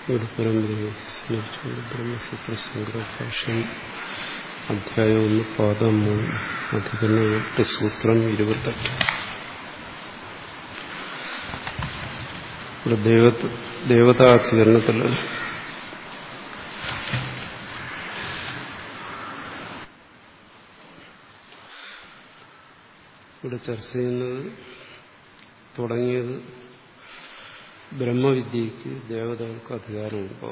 ഒരു പരമ്പരയെ സ്മരിച്ചുകൊണ്ട് ബ്രഹ്മസൂത്ര സംഗ്രഹഭാഷ്യം അധ്യായം ഒന്ന് പാദം മൂന്ന് അധികരണം എട്ട് സൂത്രം ഇരുപത്തെട്ട് ഇവിടെ ദേവ ദേവതാധികരണത്തിൽ ഇവിടെ ചർച്ച ചെയ്യുന്നത് തുടങ്ങിയത് ബ്രഹ്മവിദ്യക്ക് ദേവതകൾക്ക് അധികാരമുണ്ടോ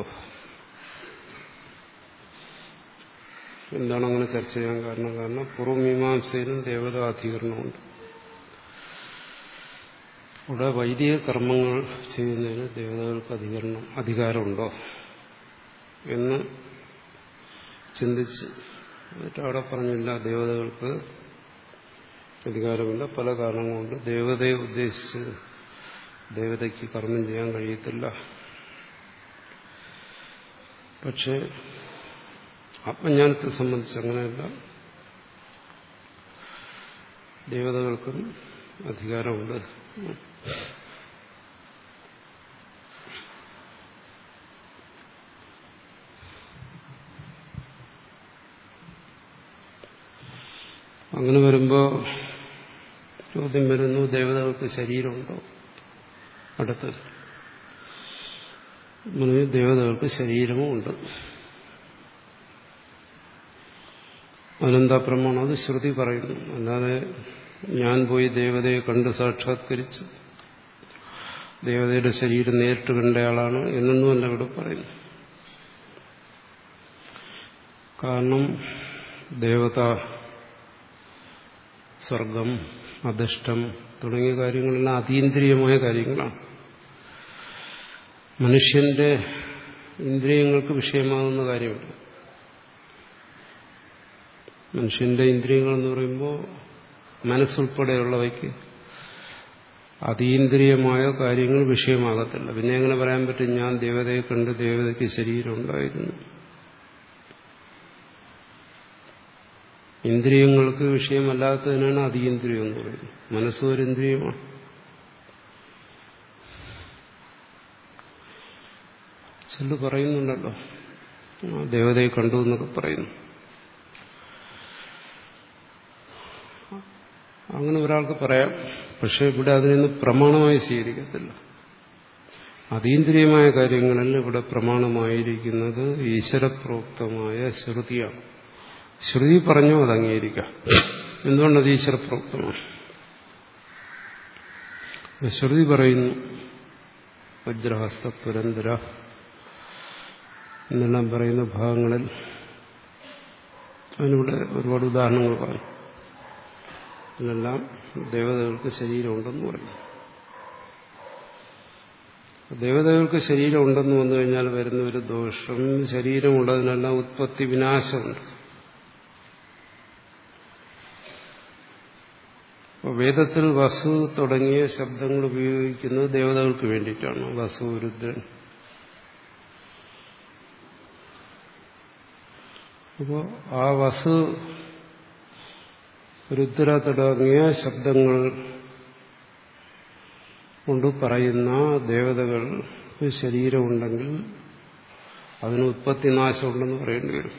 എന്താണ് അങ്ങനെ ചർച്ച ചെയ്യാൻ കാരണം കാരണം പൂർവമീമാംസയിലും ദേവതാധികരണമുണ്ട് ഇവിടെ വൈദിക കർമ്മങ്ങൾ ചെയ്യുന്നതിന് ദേവതകൾക്ക് അധികരണം അധികാരമുണ്ടോ എന്ന് ചിന്തിച്ച് എന്നിട്ട് അവിടെ പറഞ്ഞില്ല ദേവതകൾക്ക് അധികാരമില്ല പല കാരണങ്ങളുണ്ട് ദേവതയെ ഉദ്ദേശിച്ച് ദേവതയ്ക്ക് കർമ്മം ചെയ്യാൻ കഴിയത്തില്ല പക്ഷേ ആത്മജ്ഞാനത്തെ സംബന്ധിച്ച് അങ്ങനെയല്ല ദേവതകൾക്കും അധികാരമുണ്ട് അങ്ങനെ വരുമ്പോൾ ചോദ്യം വരുന്നു ദേവതകൾക്ക് ശരീരമുണ്ടോ അടുത്ത് ദേവതകൾക്ക് ശരീരവും ഉണ്ട് അതിനെന്താ പ്രമാണം അത് ശ്രുതി പറയുന്നു അല്ലാതെ ഞാൻ പോയി ദേവതയെ കണ്ട് സാക്ഷാത്കരിച്ച് ദേവതയുടെ ശരീരം നേരിട്ട് കണ്ടയാളാണ് എന്നൊന്നുമല്ല ഇവിടെ പറയുന്നു കാരണം ദേവത സ്വർഗം അധിഷ്ടം തുടങ്ങിയ കാര്യങ്ങളെല്ലാം അതീന്ദ്രിയമായ കാര്യങ്ങളാണ് മനുഷ്യന്റെ ഇന്ദ്രിയങ്ങൾക്ക് വിഷയമാകുന്ന കാര്യമില്ല മനുഷ്യന്റെ ഇന്ദ്രിയങ്ങൾ എന്ന് പറയുമ്പോൾ മനസ്സുൾപ്പെടെയുള്ളവയ്ക്ക് അതീന്ദ്രിയമായ കാര്യങ്ങൾ വിഷയമാകത്തില്ല പിന്നെ എങ്ങനെ പറയാൻ പറ്റും ഞാൻ ദേവതയെ കണ്ട് ദേവതയ്ക്ക് ശരീരം ഉണ്ടായിരുന്നു ഇന്ദ്രിയങ്ങൾക്ക് വിഷയമല്ലാത്തതിനാണ് അതീന്ദ്രിയം എന്ന് പറയുന്നത് മനസ്സും ഒരു ഇന്ദ്രിയമാണ് ചെല്ലു പറയുന്നുണ്ടല്ലോ ദേവതയെ കണ്ടു എന്നൊക്കെ പറയുന്നു അങ്ങനെ ഒരാൾക്ക് പറയാം പക്ഷെ ഇവിടെ അതിനൊന്നും പ്രമാണമായി സ്വീകരിക്കത്തില്ല അതീന്ദ്രിയമായ കാര്യങ്ങളിൽ ഇവിടെ പ്രമാണമായിരിക്കുന്നത് ഈശ്വരപ്രോക്തമായ ശ്രുതിയാണ് ശ്രുതി പറഞ്ഞു അത് അംഗീകരിക്കാം എന്തുകൊണ്ടത് ഈശ്വരപ്രോക്തമാണ് ശ്രുതി പറയുന്നു വജ്രഹസ്ത പുരന്തര എന്നെല്ലാം പറയുന്ന ഭാഗങ്ങളിൽ അതിനിവിടെ ഒരുപാട് ഉദാഹരണങ്ങൾ പറഞ്ഞു അതിലെല്ലാം ദേവതകൾക്ക് ശരീരമുണ്ടെന്ന് പറഞ്ഞു ദേവതകൾക്ക് ശരീരം ഉണ്ടെന്ന് വന്നു കഴിഞ്ഞാൽ വരുന്ന ഒരു ദോഷം ശരീരമുള്ളതിനെല്ലാം ഉത്പത്തി വിനാശമുണ്ട് വേദത്തിൽ വസു തുടങ്ങിയ ശബ്ദങ്ങൾ ഉപയോഗിക്കുന്നത് ദേവതകൾക്ക് വേണ്ടിയിട്ടാണ് വസു രുദ്രൻ അപ്പോൾ ആ വസു രുദ്ര തുടങ്ങിയ ശബ്ദങ്ങൾ കൊണ്ട് പറയുന്ന ദേവതകൾക്ക് ശരീരമുണ്ടെങ്കിൽ അതിന് ഉത്പത്തി നാശമുണ്ടെന്ന് പറയേണ്ടി വരും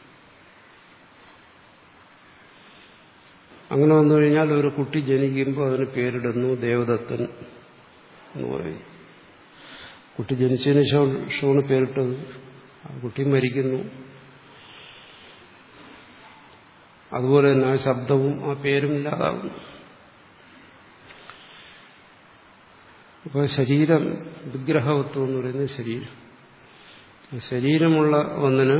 അങ്ങനെ വന്നു കഴിഞ്ഞാൽ ഒരു കുട്ടി ജനിക്കുമ്പോൾ അതിന് പേരിടുന്നു ദേവദത്തൻ എന്ന് പറയും കുട്ടി ജനിച്ചതിന് ശേഷമാണ് പേരിട്ടത് ആ കുട്ടി മരിക്കുന്നു അതുപോലെ തന്നെ ആ ശബ്ദവും ആ പേരും ഇല്ലാതാകുന്നു അപ്പോൾ ശരീരം വിഗ്രഹവത്വം എന്ന് പറയുന്നത് ശരീരം ശരീരമുള്ള ഒന്നിന്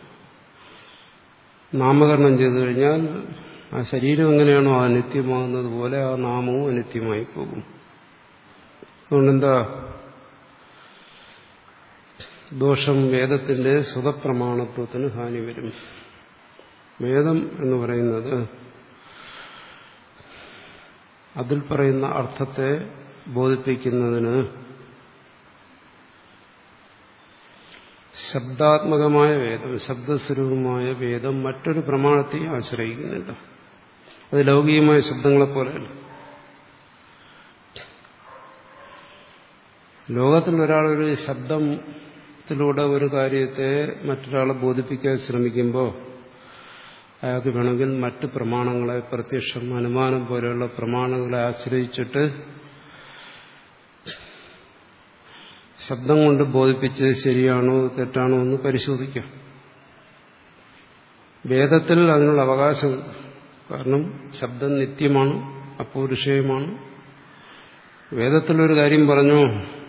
നാമകരണം ചെയ്തു കഴിഞ്ഞാൽ ആ ശരീരം എങ്ങനെയാണോ അനിത്യമാകുന്നത് പോലെ ആ നാമവും അനിത്യമായി പോകും അതുകൊണ്ടെന്താ ദോഷം വേദത്തിന്റെ സ്വതപ്രമാണത്വത്തിന് ഹാനി വരും വേദം എന്ന് പറയുന്നത് അതിൽ പറയുന്ന അർത്ഥത്തെ ബോധിപ്പിക്കുന്നതിന് ശബ്ദാത്മകമായ വേദം ശബ്ദസ്വരൂപമായ വേദം മറ്റൊരു പ്രമാണത്തെ ആശ്രയിക്കുന്നില്ല അത് ലൗകികമായ ശബ്ദങ്ങളെപ്പോലെയല്ല ലോകത്തിൽ ഒരാളൊരു ശബ്ദം ത്തിലൂടെ ഒരു കാര്യത്തെ മറ്റൊരാളെ ബോധിപ്പിക്കാൻ ശ്രമിക്കുമ്പോൾ അയാൾക്ക് വേണമെങ്കിൽ മറ്റ് പ്രമാണങ്ങളെ പ്രത്യക്ഷം അനുമാനം പോലെയുള്ള പ്രമാണങ്ങളെ ആശ്രയിച്ചിട്ട് ശബ്ദം കൊണ്ട് ബോധിപ്പിച്ചത് ശരിയാണോ തെറ്റാണോ എന്ന് പരിശോധിക്കാം വേദത്തിൽ അതിനുള്ള അവകാശം കാരണം ശബ്ദം നിത്യമാണ് അപൗരുഷയമാണ് വേദത്തിലൊരു കാര്യം പറഞ്ഞു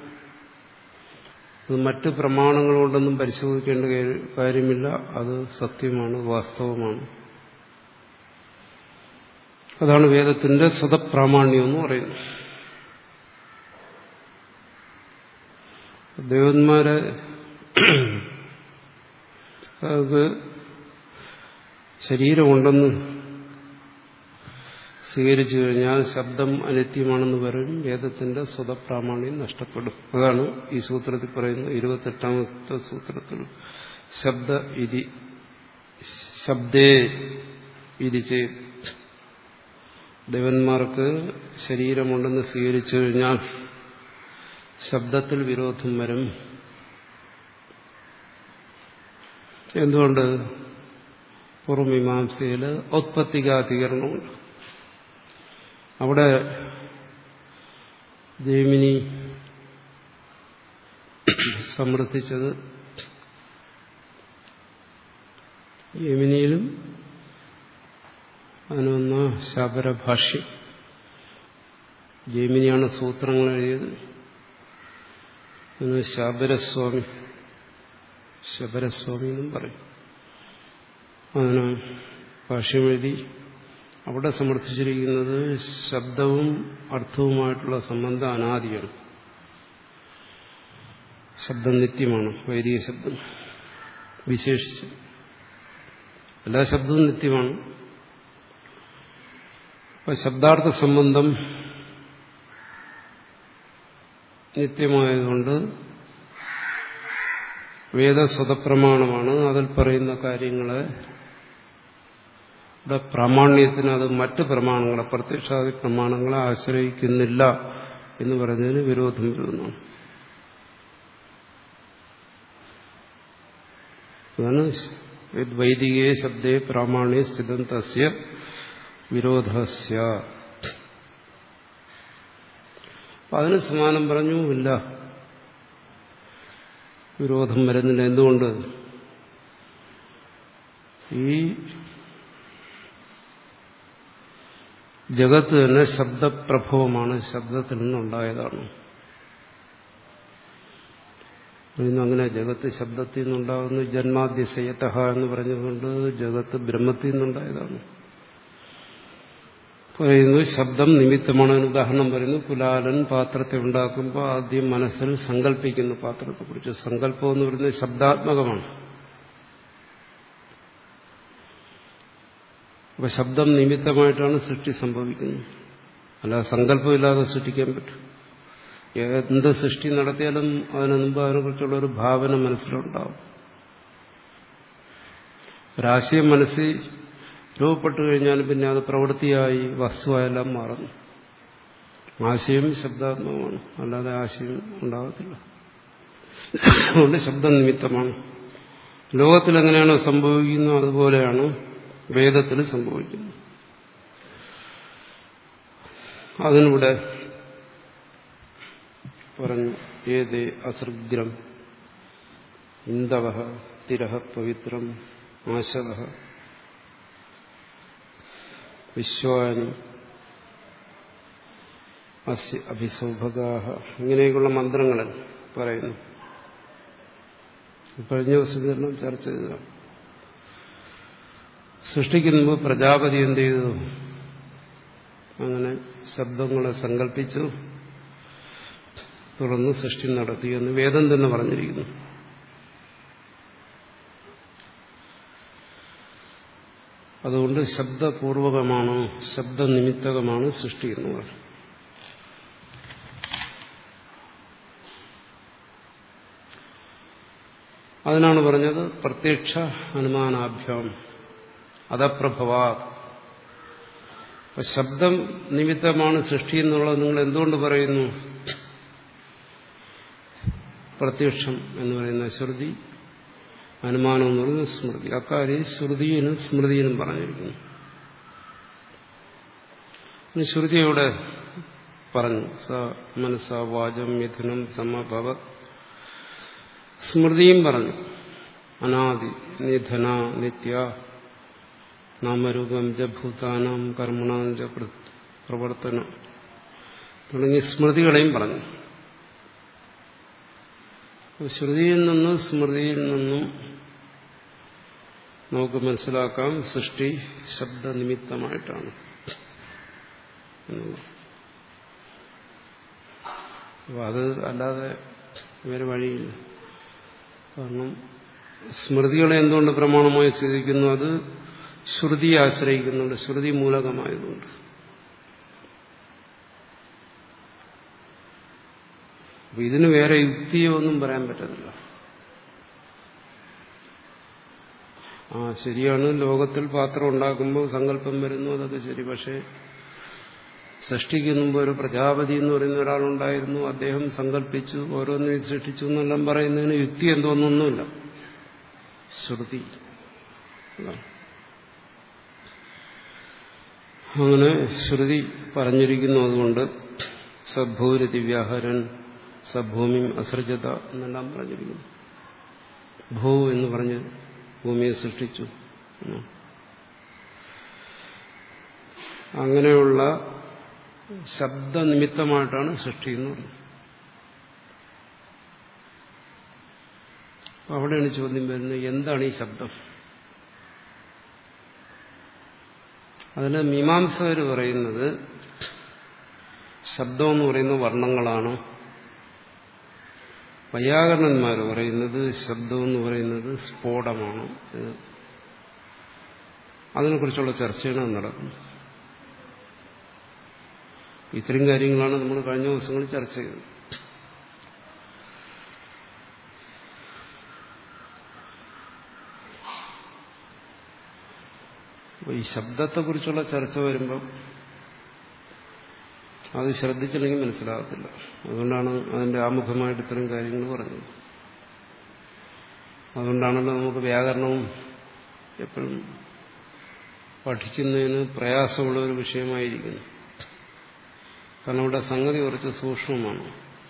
അത് മറ്റ് പ്രമാണങ്ങൾ കൊണ്ടൊന്നും പരിശോധിക്കേണ്ട കാര്യമില്ല അത് സത്യമാണ് വാസ്തവമാണ് അതാണ് വേദത്തിന്റെ സ്വതപ്രാമാണ്യം എന്ന് പറയുന്നത് ദേവന്മാരെ അത് ശരീരമുണ്ടെന്ന് സ്വീകരിച്ചു കഴിഞ്ഞാൽ ശബ്ദം അനിത്യമാണെന്ന് പറയും വേദത്തിന്റെ സ്വതപ്രാമാണ്യം നഷ്ടപ്പെടും അതാണ് ഈ സൂത്രത്തിൽ പറയുന്ന ഇരുപത്തെട്ടാമത്തെ സൂത്രത്തിൽ ശബ്ദ ഇതി ശബ്ദേ ഇരിച്ച് ദേവന്മാർക്ക് ശരീരമുണ്ടെന്ന് സ്വീകരിച്ചു കഴിഞ്ഞാൽ ശബ്ദത്തിൽ വിരോധം വരും എന്തുകൊണ്ട് പൂർവമീമാംസയിൽ ഔത്പത്തികാധികരണമുണ്ട് അവിടെ ജൈമിനി സമർത്ഥിച്ചത് യമിനിയിലും അതിനൊന്ന ശാപരഭാഷ്യം ജൈമിനിയാണ് സൂത്രങ്ങൾ എഴുതിയത് അതിന് ശാബരസ്വാമി ശബരസ്വാമി എന്നും പറയും അതിന് ഭാഷ്യം എഴുതി അവിടെ സമർത്ഥിച്ചിരിക്കുന്നത് ശബ്ദവും അർത്ഥവുമായിട്ടുള്ള സംബന്ധം അനാദിയാണ് ശബ്ദം നിത്യമാണ് വൈദിക ശബ്ദം വിശേഷിച്ച് എല്ലാ ശബ്ദവും നിത്യമാണ് അപ്പൊ ശബ്ദാർത്ഥ സംബന്ധം നിത്യമായതുകൊണ്ട് വേദസ്വതപ്രമാണമാണ് അതിൽ പറയുന്ന കാര്യങ്ങളെ ഇവിടെ പ്രാമാണ്യത്തിന് അത് മറ്റ് പ്രമാണങ്ങളെ പ്രത്യക്ഷാദി പ്രമാണങ്ങളെ ആശ്രയിക്കുന്നില്ല എന്ന് പറയുന്നതിന് വിരോധം വരുന്നു അതാണ് വൈദികേ ശബ്ദേ പ്രാമാണ്യ സ്ഥിതം തസ്യ വിരോധസ്യ അതിന് സമാനം പറഞ്ഞു ഇല്ല വിരോധം വരുന്നില്ല എന്തുകൊണ്ട് ഈ ജഗത്ത് തന്നെ ശബ്ദപ്രഭവമാണ് ശബ്ദത്തിൽ നിന്നുണ്ടായതാണ് ഇന്ന് അങ്ങനെ ജഗത്ത് ശബ്ദത്തിൽ നിന്നുണ്ടാകുന്നു ജന്മാദ്യസയത്തഹ എന്ന് പറഞ്ഞതുകൊണ്ട് ജഗത്ത് ബ്രഹ്മത്തിൽ നിന്നുണ്ടായതാണ് പറയുന്നു ശബ്ദം നിമിത്തമാണ് ഉദാഹരണം പറയുന്നു കുലാലൻ പാത്രത്തെ ഉണ്ടാക്കുമ്പോൾ ആദ്യം മനസ്സിൽ സങ്കല്പിക്കുന്നു പാത്രത്തെക്കുറിച്ച് സങ്കല്പം എന്ന് പറയുന്നത് ശബ്ദാത്മകമാണ് അപ്പൊ ശബ്ദം നിമിത്തമായിട്ടാണ് സൃഷ്ടി സംഭവിക്കുന്നത് അല്ല സങ്കല്പമില്ലാതെ സൃഷ്ടിക്കാൻ പറ്റും എന്ത് സൃഷ്ടി നടത്തിയാലും അതിനു മുമ്പ് അതിനെക്കുറിച്ചുള്ള ഒരു ഭാവന മനസ്സിലുണ്ടാവും ഒരാശയം മനസ്സിൽ രൂപപ്പെട്ടു കഴിഞ്ഞാൽ പിന്നെ അത് പ്രവൃത്തിയായി വസ്തുവായെല്ലാം മാറുന്നു ആശയം ശബ്ദാത്മകമാണ് അല്ലാതെ ആശയം ഉണ്ടാകത്തില്ല അതുകൊണ്ട് ശബ്ദനിമിത്തമാണ് ലോകത്തിൽ എങ്ങനെയാണോ സംഭവിക്കുന്നത് അതുപോലെയാണ് വേദത്തിൽ സംഭവിക്കുന്നത് അതിനിവിടെ പറഞ്ഞു ഏതേ അസൃഗ്രം ഇന്തവ തിരഹ പവിത്രം ആശവ വിശ്വാനി അസ്യ അഭിസൗഭഗാഹ ഇങ്ങനെയൊക്കെയുള്ള മന്ത്രങ്ങൾ പറയുന്നു കഴിഞ്ഞ ദിവസം ചർച്ച ചെയ്തതാണ് സൃഷ്ടിക്കുന്ന പ്രജാപതി എന്ത് ചെയ്തു അങ്ങനെ ശബ്ദങ്ങളെ സങ്കല്പിച്ചു തുടർന്ന് സൃഷ്ടി നടത്തി എന്ന് വേദം തന്നെ പറഞ്ഞിരിക്കുന്നു അതുകൊണ്ട് ശബ്ദപൂർവകമാണ് ശബ്ദനിമിത്തകമാണ് സൃഷ്ടി എന്ന് പറഞ്ഞു അതിനാണ് പറഞ്ഞത് പ്രത്യക്ഷ അനുമാനാഭ്യം അതപ്രഭവാ ശബ്ദം നിമിത്തമാണ് സൃഷ്ടി എന്നുള്ളത് നിങ്ങൾ എന്തുകൊണ്ട് പറയുന്നു പ്രത്യക്ഷം എന്ന് പറയുന്ന ശ്രുതി അനുമാനം എന്ന് പറയുന്നത് സ്മൃതി അക്കാര്യം ശ്രുതിയിനും സ്മൃതിയിനും പറഞ്ഞിരിക്കുന്നു ശ്രുതിയോടെ പറഞ്ഞു സ മനസ്സ വാചം മിഥുനം സമഭവ സ്മൃതിയും പറഞ്ഞു അനാദി നിധന നിത്യ നാമരൂപം ച ഭൂതാനാം കർമ്മണാം ച പ്രവർത്തനം തുടങ്ങിയ സ്മൃതികളെയും പറഞ്ഞു ശ്രുതിയിൽ നിന്നും സ്മൃതിയിൽ നിന്നും നമുക്ക് മനസ്സിലാക്കാം സൃഷ്ടി ശബ്ദനിമിത്തമായിട്ടാണ് എന്നുള്ളത് അപ്പോൾ അത് അല്ലാതെ വേറെ വഴിയില്ല കാരണം സ്മൃതികളെ എന്തുകൊണ്ട് പ്രമാണമായി സ്വീകരിക്കുന്നു അത് ശ്രുതിയെ ആശ്രയിക്കുന്നുണ്ട് ശ്രുതി മൂലകമായതുകൊണ്ട് അപ്പൊ ഇതിന് വേറെ യുക്തിയോ ഒന്നും പറയാൻ പറ്റത്തില്ല ആ ശരിയാണ് ലോകത്തിൽ പാത്രം ഉണ്ടാക്കുമ്പോൾ സങ്കല്പം വരുന്നു അതൊക്കെ ശരി പക്ഷേ സൃഷ്ടിക്ക് മുമ്പ് ഒരു പ്രജാപതി എന്ന് പറയുന്ന ഒരാളുണ്ടായിരുന്നു അദ്ദേഹം സങ്കല്പിച്ചു ഓരോന്നിനും സൃഷ്ടിച്ചു എന്നെല്ലാം പറയുന്നതിന് യുക്തി എന്തോന്നൊന്നുമില്ല ശ്രുതി അങ്ങനെ ശ്രുതി പറഞ്ഞിരിക്കുന്നു അതുകൊണ്ട് സഭൂരതി വ്യാഹരൻ സഭൂമി അസൃജത എന്നെല്ലാം പറഞ്ഞിരിക്കുന്നു ഭൂ എന്ന് പറഞ്ഞ് ഭൂമിയെ സൃഷ്ടിച്ചു അങ്ങനെയുള്ള ശബ്ദനിമിത്തമായിട്ടാണ് സൃഷ്ടി എന്ന് പറയുന്നത് അപ്പൊ അവിടെയാണ് ചോദ്യം വരുന്നത് എന്താണ് ഈ ശബ്ദം അതിന് മീമാംസകർ പറയുന്നത് ശബ്ദം എന്ന് പറയുന്നത് വർണ്ണങ്ങളാണ് വൈയാകരണന്മാർ പറയുന്നത് ശബ്ദം എന്ന് പറയുന്നത് സ്ഫോടമാണ് അതിനെക്കുറിച്ചുള്ള ചർച്ചയാണ് നടക്കുന്നത് ഇത്രയും കാര്യങ്ങളാണ് നമ്മൾ കഴിഞ്ഞ ദിവസങ്ങളിൽ ചർച്ച ചെയ്തത് അപ്പോൾ ഈ ശബ്ദത്തെക്കുറിച്ചുള്ള ചർച്ച വരുമ്പം അത് ശ്രദ്ധിച്ചില്ലെങ്കിൽ മനസ്സിലാകത്തില്ല അതുകൊണ്ടാണ് അതിന്റെ ആമുഖമായിട്ട് ഇത്തരം കാര്യങ്ങൾ പറഞ്ഞത് അതുകൊണ്ടാണല്ലോ നമുക്ക് വ്യാകരണവും എപ്പോഴും പഠിക്കുന്നതിന് പ്രയാസമുള്ള ഒരു വിഷയമായിരിക്കുന്നു കാരണം ഇവിടെ സംഗതി കുറച്ച് സൂക്ഷ്മമാണ്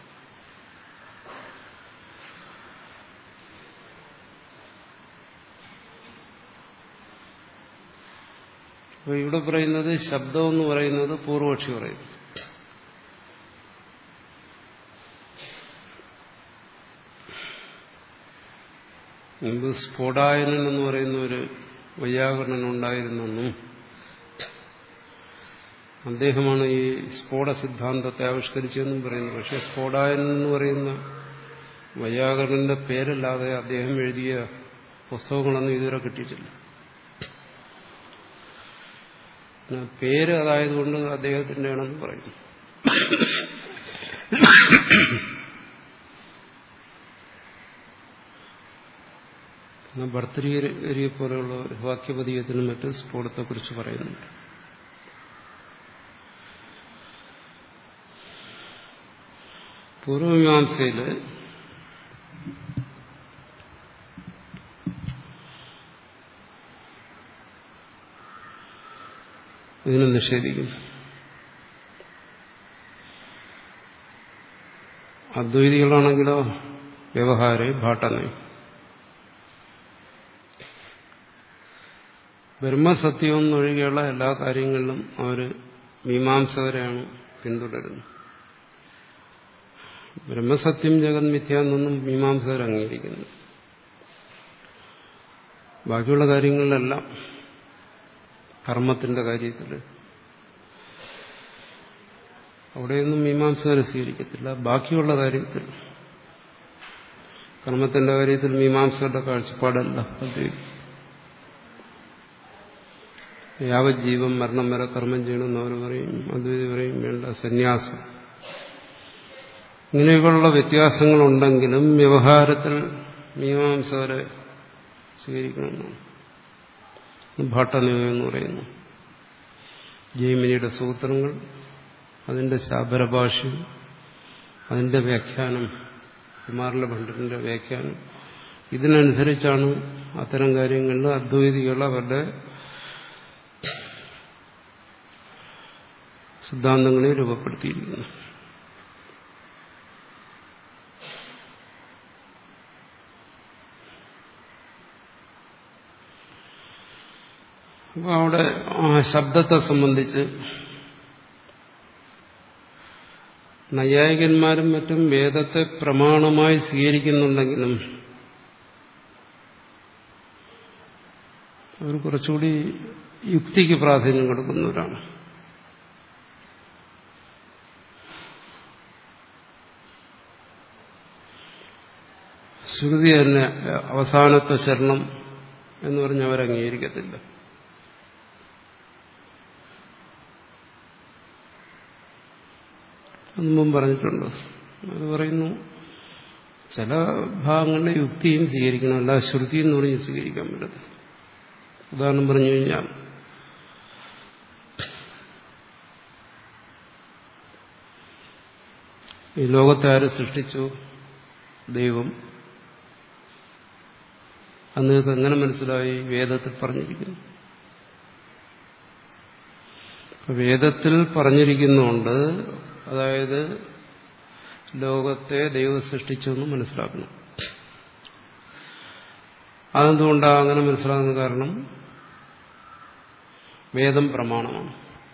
അപ്പൊ ഇവിടെ പറയുന്നത് ശബ്ദം എന്ന് പറയുന്നത് പൂർവപക്ഷി പറയുന്നു മുമ്പ് സ്ഫോടായനൻ എന്ന് പറയുന്ന ഒരു വൈയാകരണൻ ഉണ്ടായിരുന്നെന്നും അദ്ദേഹമാണ് ഈ സ്ഫോട സിദ്ധാന്തത്തെ ആവിഷ്കരിച്ചതെന്നും പറയുന്നു പക്ഷെ സ്ഫോടായനൻ എന്ന് പറയുന്ന വൈയാകരണന്റെ പേരല്ലാതെ അദ്ദേഹം എഴുതിയ പുസ്തകങ്ങളൊന്നും ഇതുവരെ കിട്ടിയിട്ടില്ല പേര് അതായതുകൊണ്ട് അദ്ദേഹത്തിന്റെ ആണെന്ന് പറയുന്നു ഭർത്തരീകരിയെ പോലെയുള്ള വാക്യപതീയത്തിനും മറ്റ് സ്ഫോടത്തെക്കുറിച്ച് പറയുന്നുണ്ട് പൂർവമീമാംസയില് ഇതിനെ നിഷേധിക്കുന്നു അദ്വൈതികളാണെങ്കിലോ വ്യവഹാര ഭാട്ടനയം ബ്രഹ്മസത്യം എന്നൊഴികെയുള്ള എല്ലാ കാര്യങ്ങളിലും അവർ മീമാംസകരെയാണ് പിന്തുടരുന്നത് ബ്രഹ്മസത്യം ജഗത് മിഥ്യ എന്നൊന്നും മീമാംസകർ അംഗീകരിക്കുന്നു ബാക്കിയുള്ള കാര്യങ്ങളിലെല്ലാം കർമ്മത്തിന്റെ കാര്യത്തിൽ അവിടെയൊന്നും മീമാംസകരെ സ്വീകരിക്കത്തില്ല ബാക്കിയുള്ള കാര്യത്തിൽ കർമ്മത്തിന്റെ കാര്യത്തിൽ മീമാംസകരുടെ കാഴ്ചപ്പാടല്ല അദ്വൈതം യാവജ്ജീവം മരണം വരെ കർമ്മം ചെയ്യണമെന്ന് അവർ പറയും അദ്വൈതി പറയും വേണ്ട സന്യാസം ഇങ്ങനെയൊക്കെയുള്ള വ്യത്യാസങ്ങളുണ്ടെങ്കിലും വ്യവഹാരത്തിൽ മീമാംസകരെ സ്വീകരിക്കണമെന്നാണ് ഭാട്ടനിയോഗം എന്ന് പറയുന്നു ജൈമിനിയുടെ സൂത്രങ്ങൾ അതിന്റെ ശാബരഭാഷ്യം അതിന്റെ വ്യാഖ്യാനം കുമാരല ഭണ്ഡറിന്റെ വ്യാഖ്യാനം ഇതിനനുസരിച്ചാണ് അത്തരം കാര്യങ്ങളിൽ അദ്വൈതികൾ അവരുടെ സിദ്ധാന്തങ്ങളെ രൂപപ്പെടുത്തിയിരിക്കുന്നു അപ്പോൾ അവിടെ ആ ശബ്ദത്തെ സംബന്ധിച്ച് നൈയായികന്മാരും മറ്റും വേദത്തെ പ്രമാണമായി സ്വീകരിക്കുന്നുണ്ടെങ്കിലും അവർ കുറച്ചുകൂടി യുക്തിക്ക് പ്രാധാന്യം കൊടുക്കുന്നവരാണ് ശ്രുതി തന്നെ അവസാനത്തെ ശരണം എന്ന് പറഞ്ഞ് അവർ അംഗീകരിക്കത്തില്ല മുമ്പും പറഞ്ഞിട്ടുണ്ട് അത് പറയുന്നു ചില ഭാഗങ്ങളുടെ യുക്തിയും സ്വീകരിക്കണം അല്ല ശ്രുതി എന്ന് പറഞ്ഞ് സ്വീകരിക്കാൻ പറ്റത്തില്ല ഉദാഹരണം പറഞ്ഞു കഴിഞ്ഞാൽ ഈ ലോകത്തെ ആര് സൃഷ്ടിച്ചു ദൈവം അത് നിങ്ങൾക്ക് എങ്ങനെ മനസ്സിലായി വേദത്തിൽ പറഞ്ഞിരിക്കുന്നു വേദത്തിൽ പറഞ്ഞിരിക്കുന്നുണ്ട് അതായത് ലോകത്തെ ദൈവം സൃഷ്ടിച്ചു എന്ന് മനസ്സിലാക്കണം അതെന്തുകൊണ്ടാണ് അങ്ങനെ മനസ്സിലാകുന്ന കാരണം വേദം പ്രമാണമാണ്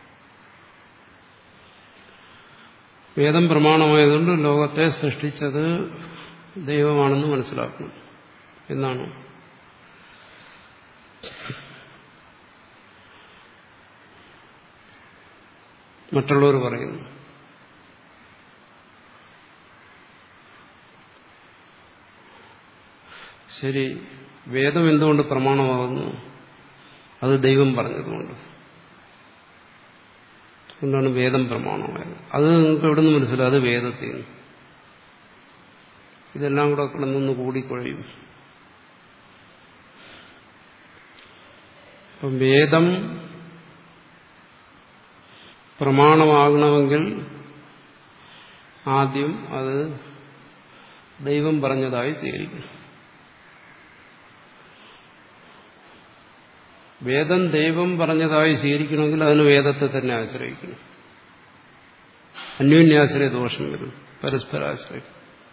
വേദം പ്രമാണമായതുകൊണ്ട് ലോകത്തെ സൃഷ്ടിച്ചത് ദൈവമാണെന്ന് മനസ്സിലാക്കണം എന്നാണ് മറ്റുള്ളവർ പറയുന്നു ശരി വേദം എന്തുകൊണ്ട് പ്രമാണമാകുന്നു അത് ദൈവം പറഞ്ഞതുകൊണ്ട് അതുകൊണ്ടാണ് വേദം പ്രമാണമായത് അത് നിങ്ങൾക്ക് എവിടെ നിന്ന് മനസ്സിലാവും അത് വേദത്തിൽ നിന്ന് ഇതെല്ലാം കൂടെ കിടന്നൊന്ന് കൂടിക്കുഴയും അപ്പം വേദം പ്രമാണമാകണമെങ്കിൽ ആദ്യം അത് ദൈവം പറഞ്ഞതായി സ്വീകരിക്കണം വേദം ദൈവം പറഞ്ഞതായി സ്വീകരിക്കണമെങ്കിൽ അതിന് വേദത്തെ തന്നെ ആശ്രയിക്കണം അന്യോന്യാശ്രയ ദോഷം വരും പരസ്പരാശ്രയം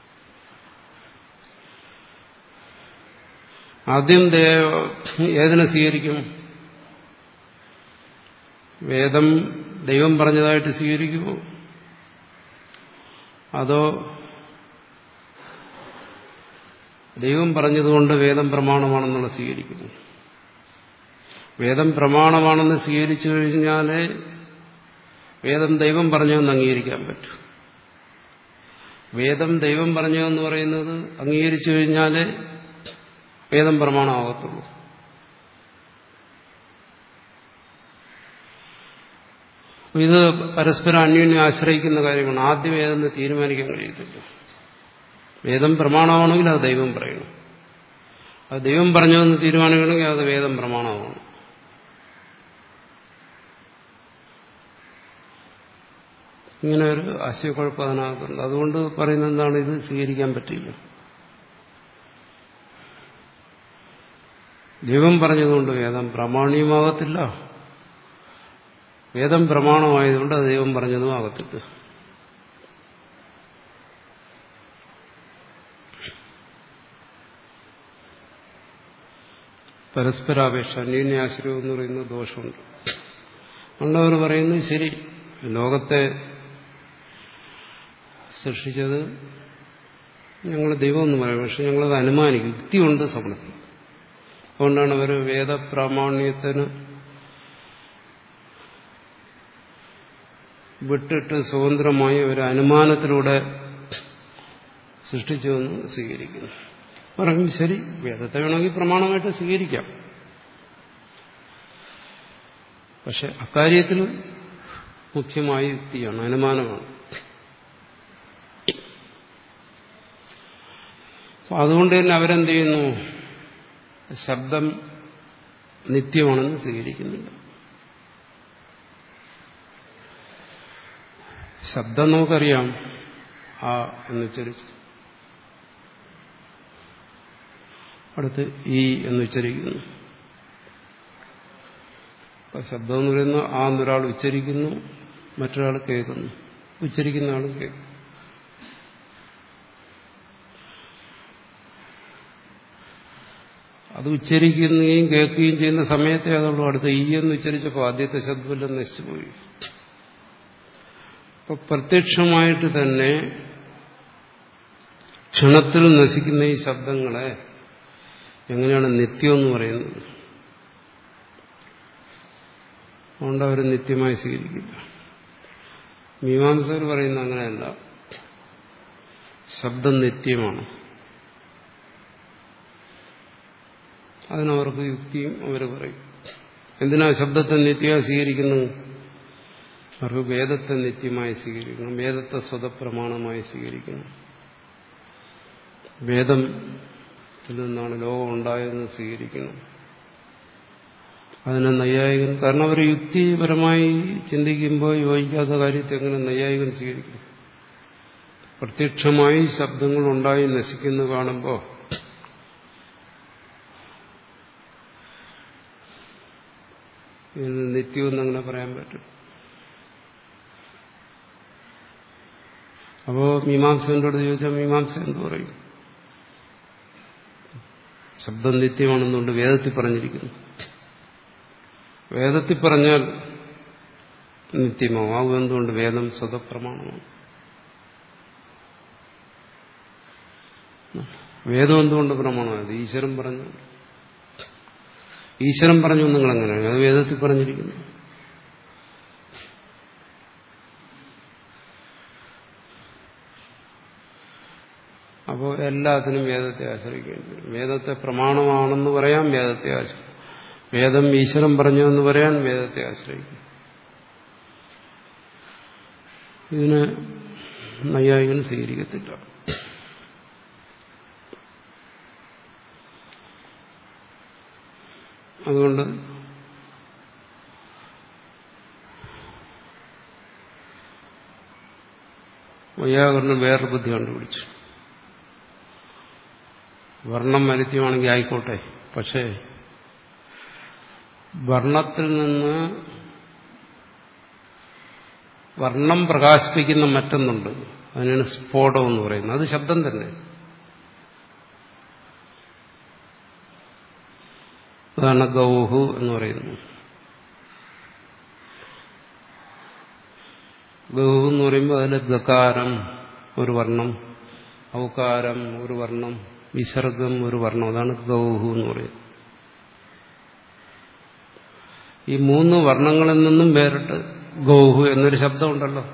ആദ്യം ഏതിനെ സ്വീകരിക്കും വേദം ദൈവം പറഞ്ഞതായിട്ട് സ്വീകരിക്കുമോ അതോ ദൈവം പറഞ്ഞതുകൊണ്ട് വേദം പ്രമാണമാണെന്നുള്ള സ്വീകരിക്കുന്നു വേദം പ്രമാണമാണെന്ന് സ്വീകരിച്ചു കഴിഞ്ഞാലേ വേദം ദൈവം പറഞ്ഞതെന്ന് അംഗീകരിക്കാൻ പറ്റൂ വേദം ദൈവം പറഞ്ഞതെന്ന് പറയുന്നത് അംഗീകരിച്ചു കഴിഞ്ഞാലേ വേദം പ്രമാണമാകത്തുള്ളൂ ഇത് പരസ്പരം അന്യോന്യം ആശ്രയിക്കുന്ന കാര്യമാണ് ആദ്യം ഏതെന്ന് തീരുമാനിക്കാൻ കഴിയത്തില്ല വേദം പ്രമാണമാണെങ്കിൽ അത് ദൈവം പറയണം അത് ദൈവം പറഞ്ഞതെന്ന് തീരുമാനിക്കണമെങ്കിൽ അത് വേദം പ്രമാണമാണ് ഇങ്ങനെ ഒരു ആശയക്കുഴപ്പം അതിനകത്തുണ്ട് അതുകൊണ്ട് പറയുന്നത് എന്താണ് ഇത് സ്വീകരിക്കാൻ പറ്റില്ല ദൈവം പറഞ്ഞതുകൊണ്ട് വേദം പ്രാമാണ്യമാകത്തില്ല വേദം പ്രമാണമായതുകൊണ്ട് അത് ദൈവം പറഞ്ഞതും ആകത്തില്ല പരസ്പരാപേക്ഷ അന്യോന്യാശ്രയം എന്ന് പറയുന്ന ദോഷമുണ്ട് അതുകൊണ്ട് പറയുന്നത് ശരി ലോകത്തെ സൃഷ്ടിച്ചത് ഞങ്ങൾ ദൈവം എന്ന് പറയും പക്ഷെ ഞങ്ങളത് അനുമാനിക്കും യുക്തിയുണ്ട് സമൃദ്ധി അതുകൊണ്ടാണ് അവർ വേദപ്രാമാണ്യത്തിന് വിട്ടിട്ട് സ്വതന്ത്രമായി ഒരു അനുമാനത്തിലൂടെ സൃഷ്ടിച്ചുവെന്ന് സ്വീകരിക്കുന്നു പറയും ശരി വേദത്തെ വേണമെങ്കിൽ പ്രമാണമായിട്ട് സ്വീകരിക്കാം പക്ഷെ അക്കാര്യത്തിൽ മുഖ്യമായ യുക്തിയാണ് അനുമാനമാണ് അതുകൊണ്ട് തന്നെ അവരെന്ത് ചെയ്യുന്നു ശബ്ദം നിത്യമാണെന്ന് സ്വീകരിക്കുന്നില്ല ശബ്ദം നമുക്കറിയാം ആ എന്നുച്ചരിച്ച് അടുത്ത് ഈ എന്ന് ഉച്ചരിക്കുന്നു അപ്പൊ ശബ്ദം എന്ന് പറയുന്ന ആ എന്നൊരാൾ ഉച്ചരിക്കുന്നു മറ്റൊരാൾ കേൾക്കുന്നു ഉച്ചരിക്കുന്ന ആൾ കേൾക്കും അത് ഉച്ചരിക്കുകയും കേൾക്കുകയും ചെയ്യുന്ന സമയത്തെ അതുള്ളൂ അടുത്ത ഈ എന്ന് ഉച്ചരിച്ചപ്പോൾ ആദ്യത്തെ ശബ്ദമെല്ലാം നശിച്ചുപോയി അപ്പൊ പ്രത്യക്ഷമായിട്ട് തന്നെ ക്ഷണത്തിൽ നശിക്കുന്ന ഈ ശബ്ദങ്ങളെ എങ്ങനെയാണ് നിത്യം എന്ന് പറയുന്നത് അതുകൊണ്ട് അവർ നിത്യമായി സ്വീകരിക്കില്ല മീമാംസകർ പറയുന്ന അങ്ങനെയല്ല ശബ്ദം നിത്യമാണ് അതിനവർക്ക് യുക്തിയും അവർ പറയും എന്തിനാ ശബ്ദത്തെ നിത്യമായി സ്വീകരിക്കുന്നത് അവർക്ക് വേദത്തെ നിത്യമായി സ്വീകരിക്കണം വേദത്തെ സ്വതപ്രമാണമായി സ്വീകരിക്കണം വേദത്തിൽ നിന്നാണ് ലോകം ഉണ്ടായതെന്ന് സ്വീകരിക്കണം അതിനെ നൈയായികൻ കാരണം അവർ യുക്തിപരമായി ചിന്തിക്കുമ്പോൾ യോജിക്കാത്ത കാര്യത്തെ എങ്ങനെ നൈയായികൻ സ്വീകരിക്കും പ്രത്യക്ഷമായി ശബ്ദങ്ങൾ ഉണ്ടായി നശിക്കുന്നു കാണുമ്പോൾ ഇതിന് നിത്യമെന്ന് അങ്ങനെ പറയാൻ പറ്റും അപ്പോ മീമാംസകനോട് ചോദിച്ചാൽ മീമാംസ എന്ത് പറയും ശബ്ദം നിത്യമാണെന്നുകൊണ്ട് വേദത്തിൽ പറഞ്ഞിരിക്കുന്നു വേദത്തിൽ പറഞ്ഞാൽ നിത്യമാവും ആകും എന്തുകൊണ്ട് വേദം സ്വതപ്രമാണമാണ് വേദം എന്തുകൊണ്ട് പ്രമാണമായത് ഈശ്വരൻ പറഞ്ഞു ഈശ്വരൻ പറഞ്ഞു നിങ്ങൾ എങ്ങനെയാണ് അത് വേദത്തിൽ പറഞ്ഞിരിക്കുന്നു അപ്പോൾ എല്ലാത്തിനും വേദത്തെ ആശ്രയിക്കേണ്ടി വരും വേദത്തെ പ്രമാണമാണെന്ന് പറയാൻ വേദത്തെ ആശ്രയിക്കും വേദം ഈശ്വരൻ പറഞ്ഞു എന്ന് പറയാൻ വേദത്തെ ആശ്രയിക്കും ഇതിന് നൈയായികൻ സ്വീകരിക്കത്തില്ല അതുകൊണ്ട് വൈയാകരണം വേറൊരു ബുദ്ധി കണ്ടുപിടിച്ചു വർണ്ണം അനിത്യമാണെങ്കിൽ ആയിക്കോട്ടെ പക്ഷേ വർണ്ണത്തിൽ നിന്ന് വർണ്ണം പ്രകാശിപ്പിക്കുന്ന മറ്റൊന്നുണ്ട് അതിനാണ് സ്ഫോടം എന്ന് പറയുന്നത് അത് ശബ്ദം തന്നെ അതാണ് ഗൗഹു എന്ന് പറയുന്നത് ഗൗഹു എന്ന് പറയുമ്പോൾ അതിൽ ഗകാരം ഒരു വർണ്ണം ഔകാരം ഒരു വർണ്ണം വിസർഗം ഒരു വർണ്ണം അതാണ് ഗൗഹു എന്ന് പറയുന്നത് ഈ മൂന്ന് വർണ്ണങ്ങളിൽ നിന്നും വേറിട്ട് ഗൗഹു എന്നൊരു ശബ്ദമുണ്ടല്ലോ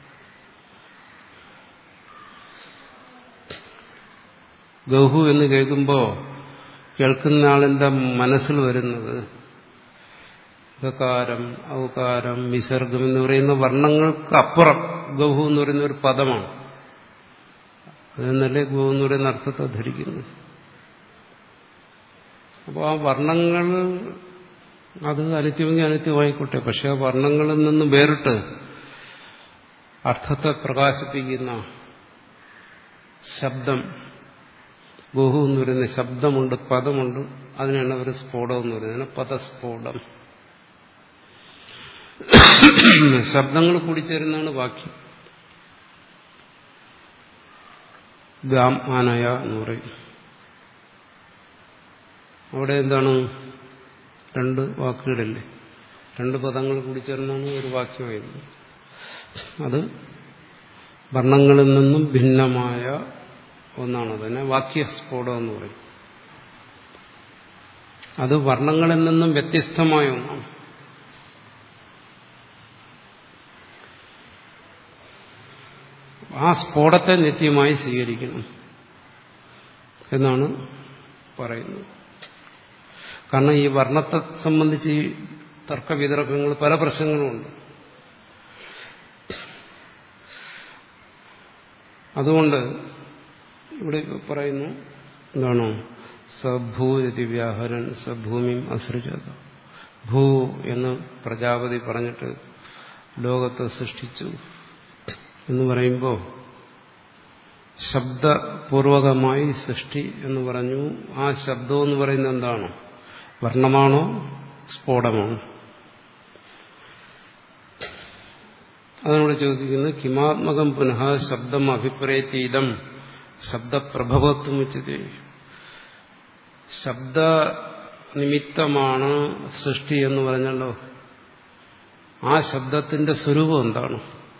ഗൗഹു എന്ന് കേൾക്കുമ്പോൾ കേൾക്കുന്ന ആളിന്റെ മനസ്സിൽ വരുന്നത് ഗകാരം ഔകാരം വിസർഗം എന്ന് പറയുന്ന വർണ്ണങ്ങൾക്ക് അപ്പുറം ഗൗഹു എന്ന് പറയുന്ന ഒരു പദമാണ് അതെന്നല്ലേ ഗൗ എന്ന് പറയുന്ന അർത്ഥത്തെ ധരിക്കുന്നു അപ്പോൾ ആ വർണ്ണങ്ങൾ അത് അനിത്യമെങ്കിൽ അനിത്യമായിക്കോട്ടെ പക്ഷെ ആ വർണ്ണങ്ങളിൽ നിന്ന് വേറിട്ട് അർത്ഥത്തെ പ്രകാശിപ്പിക്കുന്ന ശബ്ദം ഗുഹു എന്ന് പറയുന്ന ശബ്ദമുണ്ട് പദമുണ്ട് അതിനാണ് അവർ സ്ഫോടം എന്ന് പറയുന്നത് പദസ്ഫോടം ശബ്ദങ്ങൾ കൂടിച്ചേരുന്നതാണ് വാക്യം ഗാം ആനയ എന്ന് പറയും അവിടെ എന്താണ് രണ്ട് വാക്കുകളില്ലേ രണ്ട് പദങ്ങൾ കൂടി ചേർന്നാണ് ഒരു വാക്യമായത് അത് വർണ്ണങ്ങളിൽ നിന്നും ഭിന്നമായ ഒന്നാണ് അതിനെ വാക്യസ്ഫോടം എന്ന് പറയും അത് വർണ്ണങ്ങളിൽ നിന്നും വ്യത്യസ്തമായ ഒന്നാണ് ആ സ്ഫോടത്തെ നിത്യമായി സ്വീകരിക്കണം എന്നാണ് പറയുന്നത് കാരണം ഈ വർണ്ണത്തെ സംബന്ധിച്ച് ഈ തർക്കവിതർക്കങ്ങൾ പല പ്രശ്നങ്ങളുമുണ്ട് അതുകൊണ്ട് ഇവിടെ പറയുന്നു എന്താണോ സഭൂരതി വ്യാഹരൻ സഭൂമിയും അസൃജത ഭൂ എന്ന് പ്രജാപതി പറഞ്ഞിട്ട് ലോകത്തെ സൃഷ്ടിച്ചു എന്ന് പറയുമ്പോൾ ശബ്ദപൂർവകമായി സൃഷ്ടി എന്ന് പറഞ്ഞു ആ ശബ്ദം എന്ന് പറയുന്നത് എന്താണ് വർണ്ണമാണോ സ്ഫോടമാണോ അതിനോട് ചോദിക്കുന്നത് കിമാത്മകം പുനഃ ശബ്ദം അഭിപ്രയത്തീതം ശബ്ദപ്രഭവത്വം ഉച്ചത് ശബ്ദ നിമിത്തമാണ് സൃഷ്ടി എന്ന് പറഞ്ഞല്ലോ ആ ശബ്ദത്തിന്റെ സ്വരൂപം എന്താണ്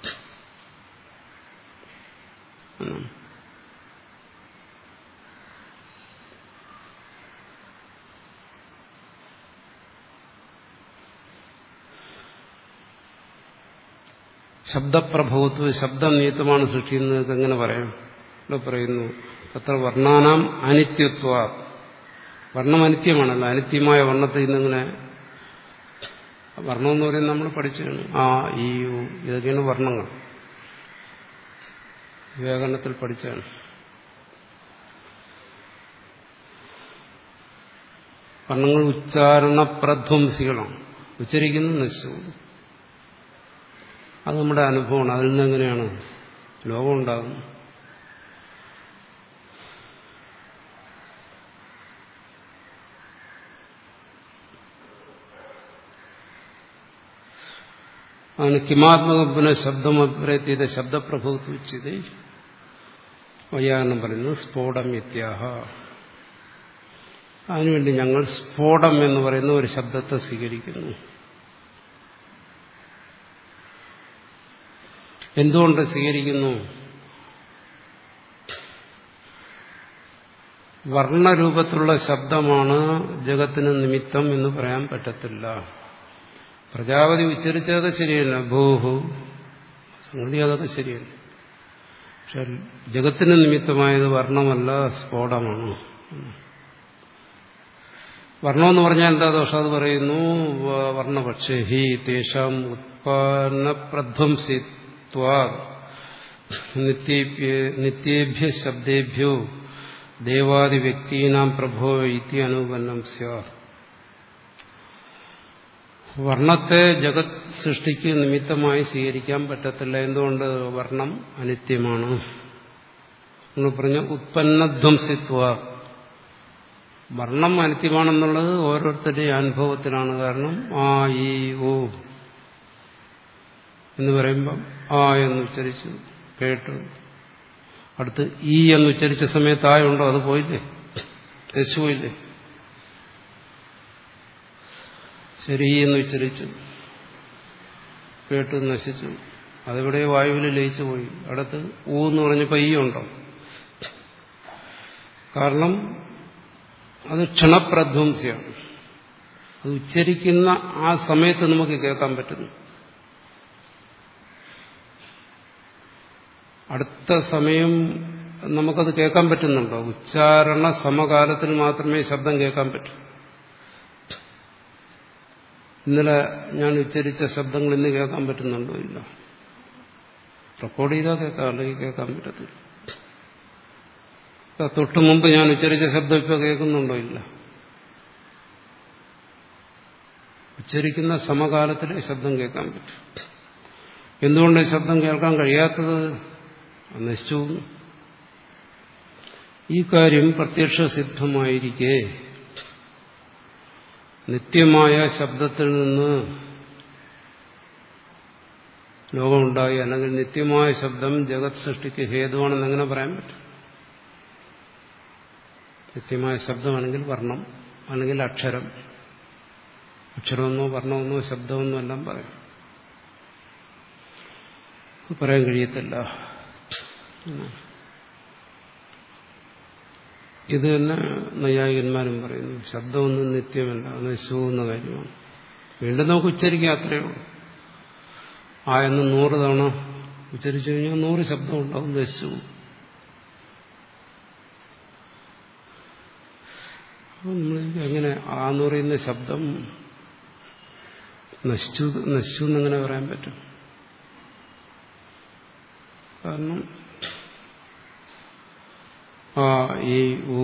ശബ്ദപ്രഭവത്വ ശബ്ദം നിമിത്തമാണ് സൃഷ്ടിക്കുന്നത് എങ്ങനെ പറയാം ഇവിടെ പറയുന്നു അത്ര വർണ്ണാനാം അനിത്യത്വ വർണ്ണം അനിത്യമാണല്ലോ അനിത്യമായ വർണ്ണത്തിൽ നിന്നിങ്ങനെ വർണ്ണം എന്ന് പറയുന്നത് നമ്മൾ പഠിച്ചാണ് ആ ഈ യു ഇതൊക്കെയാണ് വർണ്ണങ്ങൾ വ്യാകരണത്തിൽ പഠിച്ചാണ് വർണ്ണങ്ങൾ ഉച്ചാരണ പ്രധ്വംസികളാണ് ഉച്ചരിക്കുന്നത് നശിച്ചു അത് നമ്മുടെ അനുഭവമാണ് അതിൽ നിന്ന് എങ്ങനെയാണ് ലോകം ഉണ്ടാകുന്നത് ആണ് കിമാത്മക പുനഃ ശബ്ദമപ്രയത്തിയത് ശബ്ദപ്രഭുത്വ ഉച്ചത് വയ്യാകരണം പറയുന്നത് സ്ഫോടം വ്യത്യാഹ അതിനുവേണ്ടി ഞങ്ങൾ സ്ഫോടം എന്ന് പറയുന്ന ഒരു ശബ്ദത്തെ സ്വീകരിക്കുന്നു എന്തുകൊണ്ട് സ്വീകരിക്കുന്നു വർണ്ണരൂപത്തിലുള്ള ശബ്ദമാണ് ജഗത്തിന് നിമിത്തം എന്ന് പറയാൻ പറ്റത്തില്ല പ്രജാപതി ഉച്ചരിച്ചതൊക്കെ ശരിയല്ല ഭൂഹു സംഗതി അതൊക്കെ ശരിയല്ല പക്ഷെ ജഗത്തിന് നിമിത്തമായത് വർണ്ണമല്ല സ്ഫോടമാണ് വർണ്ണമെന്ന് പറഞ്ഞാൽ എന്താ ദോഷം അത് പറയുന്നു വർണ്ണപക്ഷേ ഹി തേഷാം ഉത്പന്ന പ്രധ്വംസിത്വ നിത്യേഭ്യ ശബ്ദേഭ്യോ ദേവാദി വ്യക്തീനാം പ്രഭോ ഇതി അനുപന്നം സ്യാർ വർണ്ണത്തെ ജഗത് സൃഷ്ടിക്ക് നിമിത്തമായി സ്വീകരിക്കാൻ പറ്റത്തില്ല എന്തുകൊണ്ട് വർണ്ണം അനിത്യമാണ് എന്ന് പറഞ്ഞ ഉത്പന്നധ്വംസിത്വ വർണ്ണം അനിത്യമാണെന്നുള്ളത് ഓരോരുത്തരുടെയും അനുഭവത്തിലാണ് കാരണം ആ ഈ ഓ എന്ന് പറയുമ്പം ആ എന്ന് ഉച്ചരിച്ചു കേട്ടു അടുത്ത് ഈ എന്ന് ഉച്ചരിച്ച സമയത്ത് ആയുണ്ടോ അത് പോയില്ലേ യശു പോയില്ലേ ശരി എന്ന് ഉച്ചരിച്ചു കേട്ടു നശിച്ചു അതെവിടെ വായുവിൽ ലയിച്ചു പോയി അടുത്ത് ഊ എന്ന് പറഞ്ഞപ്പോൾ ഈ ഉണ്ടോ കാരണം അത് ക്ഷണപ്രധ്വംസിയാണ് അത് ഉച്ചരിക്കുന്ന ആ സമയത്ത് നമുക്ക് കേൾക്കാൻ പറ്റുന്നു അടുത്ത സമയം നമുക്കത് കേൾക്കാൻ പറ്റുന്നുണ്ടോ ഉച്ചാരണ സമകാലത്തിൽ മാത്രമേ ശബ്ദം കേൾക്കാൻ പറ്റൂ ഇന്നലെ ഞാൻ ഉച്ചരിച്ച ശബ്ദങ്ങൾ ഇന്ന് കേൾക്കാൻ പറ്റുന്നുണ്ടോ ഇല്ല റെക്കോർഡ് ചെയ്താൽ കേൾക്കാം അല്ലെങ്കിൽ കേൾക്കാൻ പറ്റത്തില്ല തൊട്ടു മുമ്പ് ഞാൻ ഉച്ചരിച്ച ശബ്ദം ഇപ്പോൾ കേൾക്കുന്നുണ്ടോ ഇല്ല ഉച്ചരിക്കുന്ന സമകാലത്തിലെ ശബ്ദം കേൾക്കാൻ പറ്റും എന്തുകൊണ്ട് ശബ്ദം കേൾക്കാൻ കഴിയാത്തത് നശിച്ചു ഈ കാര്യം പ്രത്യക്ഷ സിദ്ധമായിരിക്കെ നിത്യമായ ശബ്ദത്തിൽ നിന്ന് ലോകമുണ്ടായി അല്ലെങ്കിൽ നിത്യമായ ശബ്ദം ജഗത് സൃഷ്ടിക്ക് ഹേതുവാണെന്ന് എങ്ങനെ പറയാൻ പറ്റും നിത്യമായ ശബ്ദമാണെങ്കിൽ വർണ്ണം അല്ലെങ്കിൽ അക്ഷരം അക്ഷരമെന്നോ വർണ്ണമെന്നോ ശബ്ദമെന്നോ എല്ലാം പറയാം പറയാൻ കഴിയത്തില്ല ഇത് തന്നെ നൈയായികന്മാരും പറയുന്നു ശബ്ദമൊന്നും നിത്യമല്ല നശിച്ചുപോകുന്ന കാര്യമാണ് വീണ്ടും നമുക്ക് ഉച്ചരിക്കാം അത്രയേ ഉള്ളൂ ആ എന്ന് നൂറ് തവണ ഉച്ചരിച്ചു കഴിഞ്ഞാൽ നൂറ് ശബ്ദം ഉണ്ടാവും നശിച്ചു പോകും അപ്പോൾ നമ്മൾ എങ്ങനെ ആ എന്ന് പറയുന്ന ശബ്ദം നശിച്ചു നശിച്ചു എന്നെങ്ങനെ പറയാൻ പറ്റും കാരണം ആ ഈ ഊ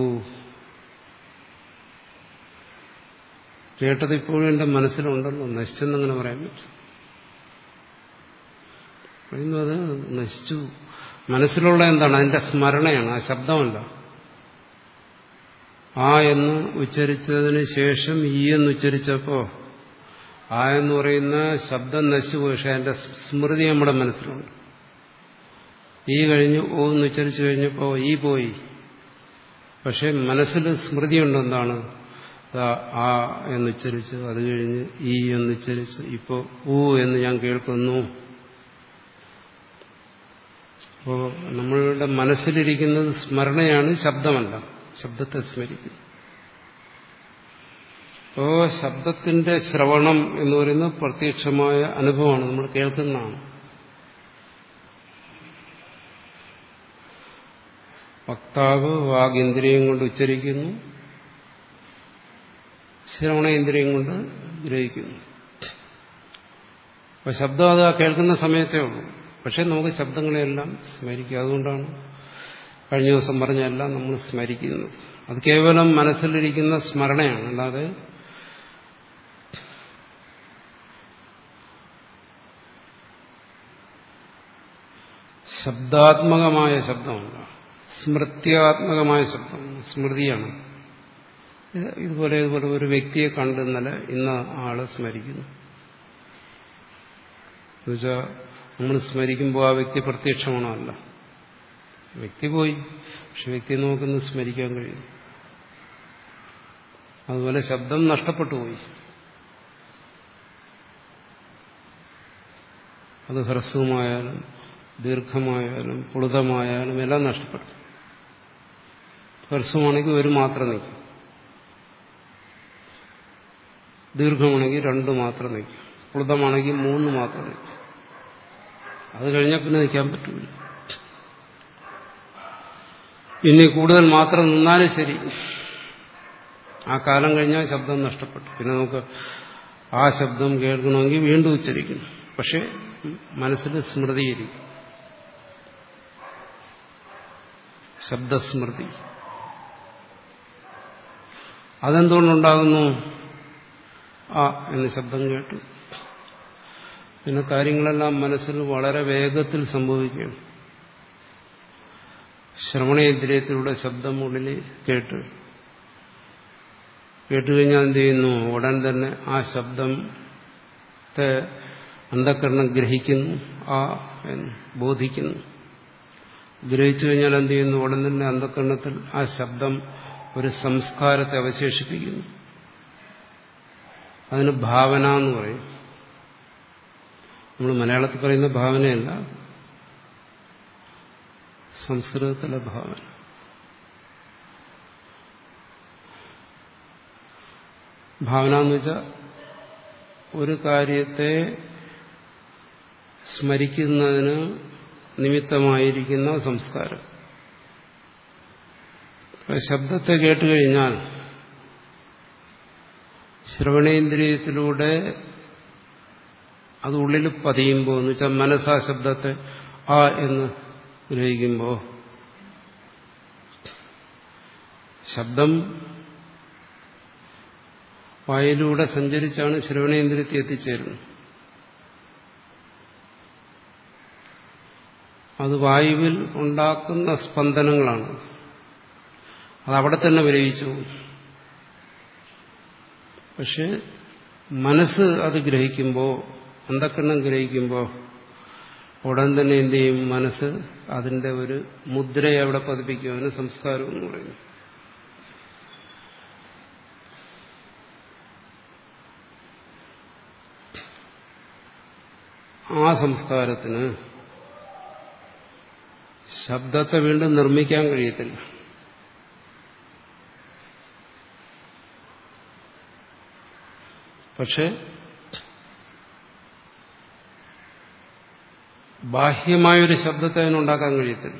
കേട്ടത് ഇപ്പോഴും എന്റെ മനസ്സിലുണ്ടല്ലോ നശിച്ചെന്നങ്ങനെ പറയാൻ പറ്റും പറയുന്നു അത് നശിച്ചു മനസ്സിലുള്ള എന്താണ് അതിന്റെ സ്മരണയാണ് ആ ശബ്ദമല്ല ആ എന്ന് ഉച്ചരിച്ചതിന് ശേഷം ഈ എന്ന് ഉച്ചരിച്ചപ്പോ ആ എന്ന് പറയുന്ന ശബ്ദം നശിച്ചു പക്ഷെ അതിന്റെ സ്മൃതി നമ്മുടെ മനസ്സിലുണ്ട് ഈ കഴിഞ്ഞ് ഓ എന്ന് ഉച്ചരിച്ചു കഴിഞ്ഞപ്പോ ഈ പോയി പക്ഷെ മനസ്സിൽ സ്മൃതിയുണ്ട് എന്താണ് ആ എന്നുച്ചരിച്ച് അത് കഴിഞ്ഞ് ഈ എന്നുച്ചരിച്ച് ഇപ്പോൾ ഊ എന്ന് ഞാൻ കേൾക്കുന്നു അപ്പോൾ നമ്മളുടെ മനസ്സിലിരിക്കുന്നത് സ്മരണയാണ് ശബ്ദമല്ല ശബ്ദത്തെ സ്മരിക്കുന്നു അപ്പോൾ ശബ്ദത്തിന്റെ ശ്രവണം എന്ന് പറയുന്നത് പ്രത്യക്ഷമായ അനുഭവമാണ് നമ്മൾ കേൾക്കുന്നതാണ് വക്താവ് വാഗിന്ദ്രിയം കൊണ്ട് ഉച്ചരിക്കുന്നു ശ്രവണേന്ദ്രിയം കൊണ്ട് ഗ്രഹിക്കുന്നു അപ്പൊ ശബ്ദം അത് കേൾക്കുന്ന സമയത്തേ ഉള്ളൂ പക്ഷെ നമുക്ക് ശബ്ദങ്ങളെല്ലാം സ്മരിക്കുക അതുകൊണ്ടാണ് കഴിഞ്ഞ ദിവസം പറഞ്ഞെല്ലാം നമ്മൾ സ്മരിക്കുന്നത് അത് കേവലം മനസ്സിലിരിക്കുന്ന സ്മരണയാണ് അല്ലാതെ ശബ്ദാത്മകമായ ശബ്ദമല്ല സ്മൃത്യാത്മകമായ ശബ്ദം സ്മൃതിയാണ് ഇതുപോലെ ഇതുപോലെ ഒരു വ്യക്തിയെ കണ്ട് ഇന്നലെ ഇന്ന ആളെ സ്മരിക്കുന്നു എന്നുവെച്ചാൽ നമ്മൾ സ്മരിക്കുമ്പോൾ ആ വ്യക്തി പ്രത്യക്ഷമാണോ അല്ല വ്യക്തി പോയി പക്ഷെ വ്യക്തി നമുക്കൊന്ന് സ്മരിക്കാൻ കഴിയും അതുപോലെ ശബ്ദം നഷ്ടപ്പെട്ടു പോയി അത് ഹ്രസ്വമായാലും ദീർഘമായാലും പുളുതമായാലും എല്ലാം നഷ്ടപ്പെട്ടു ഹ്രസ്വമാണെങ്കിൽ ഒരു മാത്രം നിൽക്കും ദീർഘമാണെങ്കിൽ രണ്ട് മാത്രം നിൽക്കും പുളുതമാണെങ്കിൽ മൂന്ന് മാത്രം നിൽക്കും അത് കഴിഞ്ഞാൽ പിന്നെ നിൽക്കാൻ പറ്റില്ല ഇനി കൂടുതൽ മാത്രം നിന്നാലും ശരി ആ കാലം കഴിഞ്ഞാൽ ശബ്ദം നഷ്ടപ്പെട്ടു പിന്നെ നമുക്ക് ആ ശബ്ദം കേൾക്കണമെങ്കിൽ വീണ്ടും ഉച്ചരിക്കണം പക്ഷെ മനസ്സിൽ സ്മൃതിയിരിക്കും ശബ്ദസ്മൃതി അതെന്തുകൊണ്ടുണ്ടാകുന്നു ആ എന്ന് ശബ്ദം കേട്ടു പിന്നെ കാര്യങ്ങളെല്ലാം മനസ്സിൽ വളരെ വേഗത്തിൽ സംഭവിക്കുകയാണ് ശ്രവണേന്ദ്രിയത്തിലൂടെ ശബ്ദം ഉള്ളിൽ കേട്ട് കേട്ടുകഴിഞ്ഞാൽ എന്ത് ചെയ്യുന്നു ഉടൻ തന്നെ ആ ശബ്ദത്തെ അന്ധക്കരണം ഗ്രഹിക്കുന്നു ആ എന്ന് ബോധിക്കുന്നു ഗ്രഹിച്ചു കഴിഞ്ഞാൽ എന്ത് ചെയ്യുന്നു ഉടൻ തന്നെ അന്ധക്കരണത്തിൽ ആ ശബ്ദം ഒരു സംസ്കാരത്തെ അവശേഷിപ്പിക്കുന്നു അതിന് ഭാവന എന്ന് പറയും നമ്മൾ മലയാളത്തിൽ പറയുന്ന ഭാവനയല്ല സംസ്കൃതത്തിലെ ഭാവന ഭാവന എന്ന് വെച്ചാൽ ഒരു കാര്യത്തെ സ്മരിക്കുന്നതിന് നിമിത്തമായിരിക്കുന്ന സംസ്കാരം ശബ്ദത്തെ കേട്ടുകഴിഞ്ഞാൽ ശ്രവണേന്ദ്രിയത്തിലൂടെ അത് ഉള്ളിൽ പതിയുമ്പോൾ എന്ന് വെച്ചാൽ മനസ്സാ ശബ്ദത്തെ ആ എന്ന് ഗ്രഹിക്കുമ്പോൾ ശബ്ദം വായിലൂടെ സഞ്ചരിച്ചാണ് ശ്രവണേന്ദ്രിയത്തിൽ എത്തിച്ചേരുന്നത് അത് വായുവിൽ ഉണ്ടാക്കുന്ന സ്പന്ദനങ്ങളാണ് അത് അവിടെ തന്നെ വിലയിച്ചു പക്ഷെ മനസ്സ് അത് ഗ്രഹിക്കുമ്പോൾ അന്ധക്കണ്ണം ഗ്രഹിക്കുമ്പോൾ ഉടൻ തന്നെ എന്ത് ചെയ്യും മനസ്സ് അതിന്റെ ഒരു മുദ്രയെ അവിടെ പതിപ്പിക്കും അതിന് സംസ്കാരം എന്ന് പറയുന്നു ആ സംസ്കാരത്തിന് ശബ്ദത്തെ വീണ്ടും നിർമ്മിക്കാൻ കഴിയത്തില്ല പക്ഷെ ബാഹ്യമായൊരു ശബ്ദത്തെ അതിനുണ്ടാക്കാൻ കഴിയത്തില്ല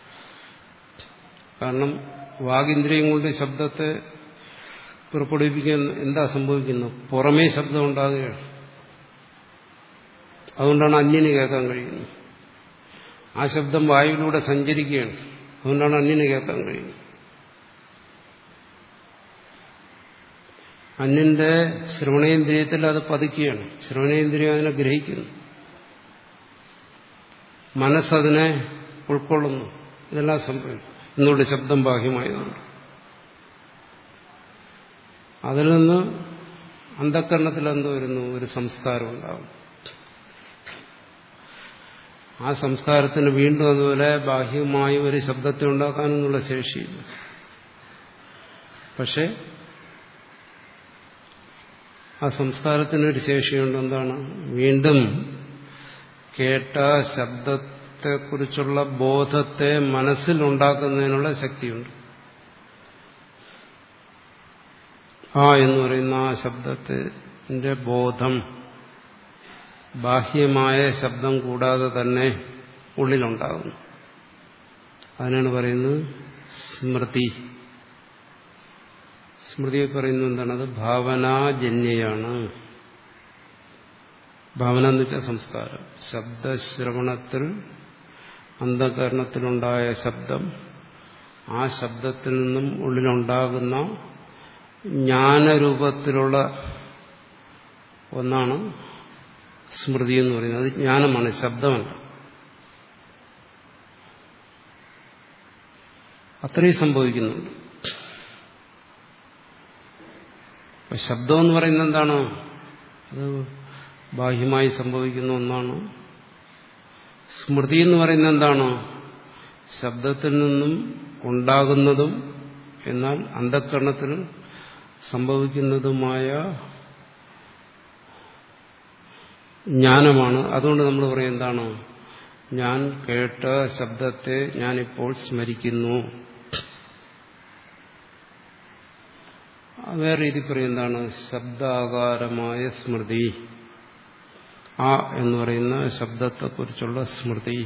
കാരണം വാഗിന്ദ്രിയം കൊണ്ട് ശബ്ദത്തെ പുറപ്പെടുവിപ്പിക്കാൻ എന്താ സംഭവിക്കുന്നത് പുറമേ ശബ്ദം ഉണ്ടാകുകയാണ് അതുകൊണ്ടാണ് അന്യന് കേൾക്കാൻ കഴിയുന്നത് ആ ശബ്ദം വായുവിലൂടെ സഞ്ചരിക്കുകയാണ് അതുകൊണ്ടാണ് അന്യന് കേൾക്കാൻ കഴിയുന്നത് അന്യന്റെ ശ്രവണേന്ദ്രിയത്തിൽ അത് പതിക്കുകയാണ് ശ്രവണേന്ദ്രിയം അതിനെ ഗ്രഹിക്കുന്നു മനസ്സതിനെ ഉൾക്കൊള്ളുന്നു ഇതെല്ലാം സംഭവിക്കും എന്തുകൊണ്ട് ശബ്ദം ബാഹ്യമായതുകൊണ്ട് അതിൽ നിന്ന് അന്ധക്കരണത്തിൽ എന്തോ വരുന്നു ഒരു സംസ്കാരം ഉണ്ടാകും ആ സംസ്കാരത്തിന് വീണ്ടും അതുപോലെ ബാഹ്യമായി ഒരു ശബ്ദത്തെ ഉണ്ടാക്കാനെന്നുള്ള ശേഷിയില്ല പക്ഷെ ആ സംസ്കാരത്തിനൊരു ശേഷിയുണ്ട് എന്താണ് വീണ്ടും കേട്ട ശബ്ദത്തെക്കുറിച്ചുള്ള ബോധത്തെ മനസ്സിൽ ഉണ്ടാക്കുന്നതിനുള്ള ശക്തിയുണ്ട് ആ എന്ന് പറയുന്ന ആ ശബ്ദത്തിന്റെ ബോധം ബാഹ്യമായ ശബ്ദം കൂടാതെ തന്നെ ഉള്ളിലുണ്ടാകുന്നു അതിനാണ് പറയുന്നത് സ്മൃതി സ്മൃതിയെ പറയുന്നത് എന്താണ് അത് ഭാവനാജന്യയാണ് ഭാവന എന്ന് വെച്ചാൽ സംസ്കാരം ശബ്ദശ്രവണത്തിൽ അന്ധകരണത്തിലുണ്ടായ ശബ്ദം ആ ശബ്ദത്തിൽ നിന്നും ഉള്ളിലുണ്ടാകുന്ന ജ്ഞാനരൂപത്തിലുള്ള ഒന്നാണ് സ്മൃതി എന്ന് പറയുന്നത് അത് ജ്ഞാനമാണ് ശബ്ദമല്ല അത്രയും സംഭവിക്കുന്നുണ്ട് അപ്പൊ ശബ്ദം എന്ന് പറയുന്നത് എന്താണ് അത് ബാഹ്യമായി സംഭവിക്കുന്ന ഒന്നാണ് സ്മൃതി എന്ന് പറയുന്നത് എന്താണ് ശബ്ദത്തിൽ നിന്നും ഉണ്ടാകുന്നതും എന്നാൽ അന്ധക്കരണത്തിൽ സംഭവിക്കുന്നതുമായ ജ്ഞാനമാണ് അതുകൊണ്ട് നമ്മൾ പറയും എന്താണ് ഞാൻ കേട്ട ശബ്ദത്തെ ഞാനിപ്പോൾ സ്മരിക്കുന്നു വേറെ രീതി പറയും എന്താണ് ശബ്ദാകാരമായ സ്മൃതി ആ എന്ന് പറയുന്ന ശബ്ദത്തെക്കുറിച്ചുള്ള സ്മൃതി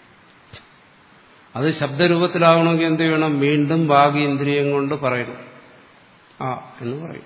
അത് ശബ്ദരൂപത്തിലാവണമെങ്കിൽ എന്ത് ചെയ്യണം വീണ്ടും ഭാഗ്യേന്ദ്രിയം കൊണ്ട് പറയണം ആ എന്ന് പറയും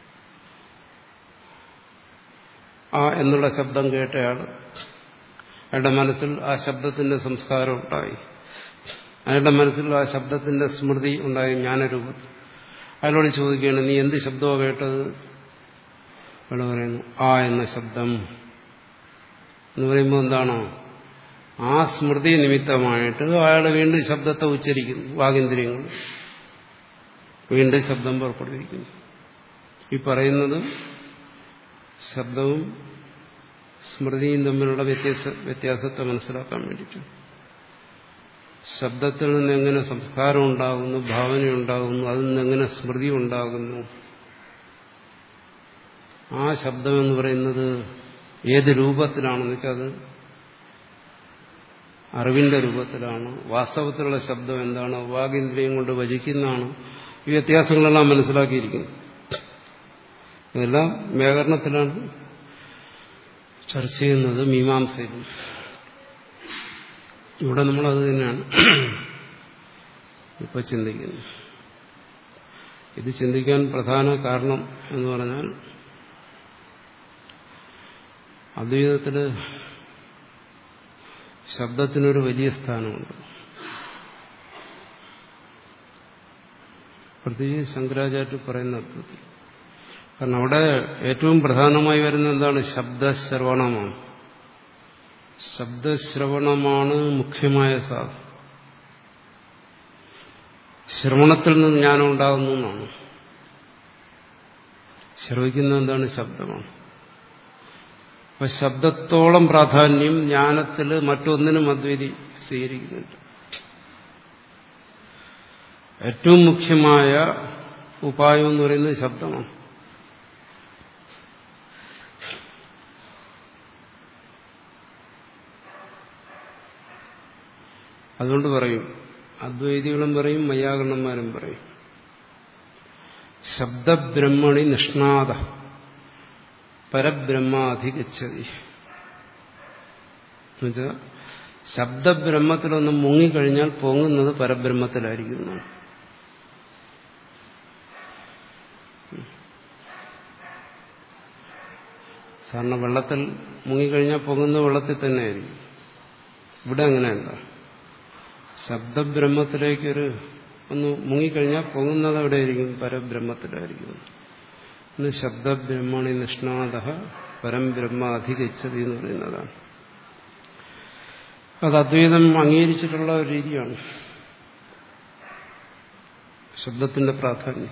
ആ എന്നുള്ള ശബ്ദം കേട്ടയാൾ അയാളുടെ മനസ്സിൽ ആ ശബ്ദത്തിന്റെ സംസ്കാരം ഉണ്ടായി അയാളുടെ മനസ്സിൽ ആ ശബ്ദത്തിന്റെ സ്മൃതി ഉണ്ടായി ജ്ഞാനരൂപത്തിൽ അയാളോട് ചോദിക്കുകയാണ് നീ എന്ത് ശബ്ദമോ കേട്ടത് അയാൾ പറയുന്നു ആ എന്ന ശബ്ദം എന്ന് പറയുമ്പോൾ എന്താണോ ആ സ്മൃതി നിമിത്തമായിട്ട് അയാൾ വീണ്ടും ശബ്ദത്തെ ഉച്ചരിക്കുന്നു വാഗേന്ദ്രിയങ്ങൾ വീണ്ടും ശബ്ദം പുറപ്പെടുവിക്കുന്നു ഈ പറയുന്നത് ശബ്ദവും സ്മൃതിയും തമ്മിലുള്ള വ്യത്യാസ വ്യത്യാസത്തെ മനസ്സിലാക്കാൻ വേണ്ടിയിട്ട് ശബ്ദത്തിൽ നിന്ന് എങ്ങനെ സംസ്കാരം ഉണ്ടാകുന്നു ഭാവന ഉണ്ടാകുന്നു അതിൽ നിന്ന് എങ്ങനെ സ്മൃതി ഉണ്ടാകുന്നു ആ ശബ്ദം എന്ന് പറയുന്നത് ഏത് രൂപത്തിലാണെന്ന് വെച്ചാൽ അത് അറിവിന്റെ രൂപത്തിലാണ് വാസ്തവത്തിലുള്ള ശബ്ദം എന്താണ് വാഗേന്ദ്രിയം കൊണ്ട് വചിക്കുന്നതാണ് ഈ വ്യത്യാസങ്ങളെല്ലാം മനസ്സിലാക്കിയിരിക്കുന്നു ഇതെല്ലാം വ്യാകരണത്തിലാണ് ചർച്ച ചെയ്യുന്നത് മീമാംസയിലും ഇവിടെ നമ്മളത് തന്നെയാണ് ഇപ്പൊ ചിന്തിക്കുന്നത് ഇത് ചിന്തിക്കാൻ പ്രധാന കാരണം എന്ന് പറഞ്ഞാൽ അദ്വൈതത്തില് ശബ്ദത്തിനൊരു വലിയ സ്ഥാനമുണ്ട് പ്രത്യേകിച്ച് ശങ്കരാചാര്യ പറയുന്ന അർത്ഥത്തിൽ കാരണം അവിടെ ഏറ്റവും പ്രധാനമായി വരുന്ന എന്താണ് ശബ്ദശ്രവണമാണ് ശബ്ദശ്രവണമാണ് മുഖ്യമായ സാധനം ശ്രവണത്തിൽ നിന്ന് ജ്ഞാനം ഉണ്ടാകുന്നു എന്നാണ് ശ്രവിക്കുന്ന എന്താണ് ശബ്ദമാണ് അപ്പൊ ശബ്ദത്തോളം പ്രാധാന്യം ജ്ഞാനത്തിൽ മറ്റൊന്നിനും അദ്വൈതി സ്വീകരിക്കുന്നുണ്ട് ഏറ്റവും മുഖ്യമായ ഉപായം എന്ന് പറയുന്നത് ശബ്ദമാണ് അതുകൊണ്ട് പറയും അദ്വൈതികളും പറയും മയ്യാകരണന്മാരും പറയും ശബ്ദബ്രഹ്മണി നിഷ്ണാത പരബ്രഹ്മാധികച്ചതി എന്നുവെച്ചാൽ ശബ്ദബ്രഹ്മത്തിലൊന്ന് മുങ്ങിക്കഴിഞ്ഞാൽ പൊങ്ങുന്നത് പരബ്രഹ്മത്തിലായിരിക്കും എന്നാണ് സാധാരണ വെള്ളത്തിൽ മുങ്ങിക്കഴിഞ്ഞാൽ പൊങ്ങുന്നത് വെള്ളത്തിൽ തന്നെയായിരിക്കും ഇവിടെ അങ്ങനെയല്ല ശബ്ദബ്രഹ്മത്തിലേക്കൊരു ഒന്ന് മുങ്ങിക്കഴിഞ്ഞാൽ പൊങ്ങുന്നത് എവിടെയായിരിക്കും പരബ്രഹ്മത്തിലായിരിക്കും ഇന്ന് ശബ്ദബ്രഹ്മണി നിഷ്ണാത പരം ബ്രഹ്മ അധികച്ചതി എന്ന് പറയുന്നതാണ് അത് അദ്വൈതം അംഗീകരിച്ചിട്ടുള്ള ഒരു രീതിയാണ് ശബ്ദത്തിന്റെ പ്രാധാന്യം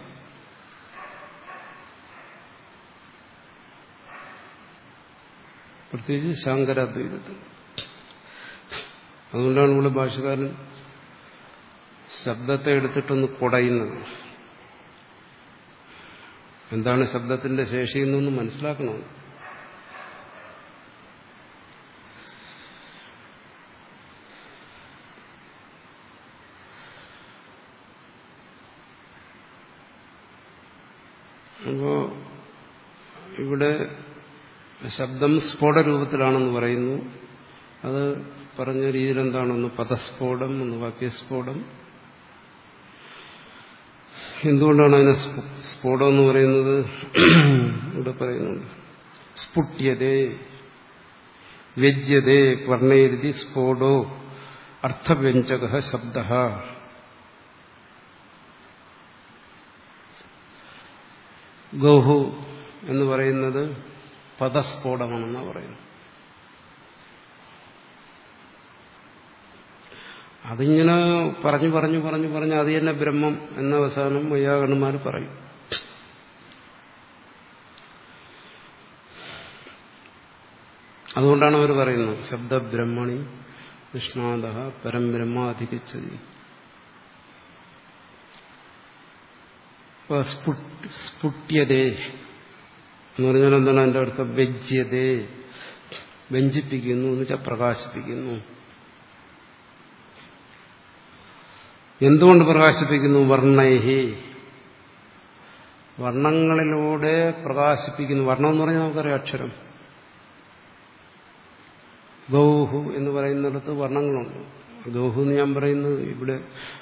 പ്രത്യേകിച്ച് ശാങ്കരാദ്വൈതത്തിൽ അതുകൊണ്ടാണ് ഇവിടെ ഭാഷകാരൻ ശബ്ദത്തെ എടുത്തിട്ടൊന്ന് കുടയുന്നത് എന്താണ് ശബ്ദത്തിന്റെ ശേഷി എന്നൊന്ന് മനസ്സിലാക്കണം അപ്പോ ഇവിടെ ശബ്ദം സ്ഫോടരൂപത്തിലാണെന്ന് പറയുന്നു അത് പറഞ്ഞ രീതിയിൽ എന്താണെന്ന് പദസ്ഫോടം ഒന്ന് വാക്യസ്ഫോടം എന്തുകൊണ്ടാണ് അതിനെ സ്ഫോടം എന്ന് പറയുന്നത് ഇവിടെ പറയുന്നുണ്ട് സ്ഫുട്യതേ വ്യജ്യതേ വർണ്ണയരുതി സ്ഫോടോ അർത്ഥവ്യഞ്ജക ശബ്ദ ഗൗഹു എന്ന് പറയുന്നത് പദസ്ഫോടമാണെന്നാണ് പറയുന്നത് അതിങ്ങനെ പറഞ്ഞു പറഞ്ഞു പറഞ്ഞു പറഞ്ഞ് അത് തന്നെ ബ്രഹ്മം എന്ന അവസാനം വൈയാകരണന്മാർ പറയും അതുകൊണ്ടാണ് അവർ പറയുന്നത് ശബ്ദബ്രഹ്മണി വിഷ്ണാദ പരം ബ്രഹ്മ അധികച്ചതി സ്ഫുട്യതേ എന്ന് പറഞ്ഞാൽ എന്താണ് അതിന്റെ അർത്ഥം വ്യജ്യതേ വ്യഞ്ചിപ്പിക്കുന്നു എന്ന് വെച്ചാൽ പ്രകാശിപ്പിക്കുന്നു എന്തുകൊണ്ട് പ്രകാശിപ്പിക്കുന്നു വർണ്ണൈഹി വർണ്ണങ്ങളിലൂടെ പ്രകാശിപ്പിക്കുന്നു വർണ്ണം എന്ന് പറഞ്ഞാൽ നമുക്കറിയാം അക്ഷരം ഗൗഹു എന്ന് പറയുന്നിടത്ത് വർണ്ണങ്ങളുണ്ട് ഗൗഹു എന്ന് ഞാൻ പറയുന്നത് ഇവിടെ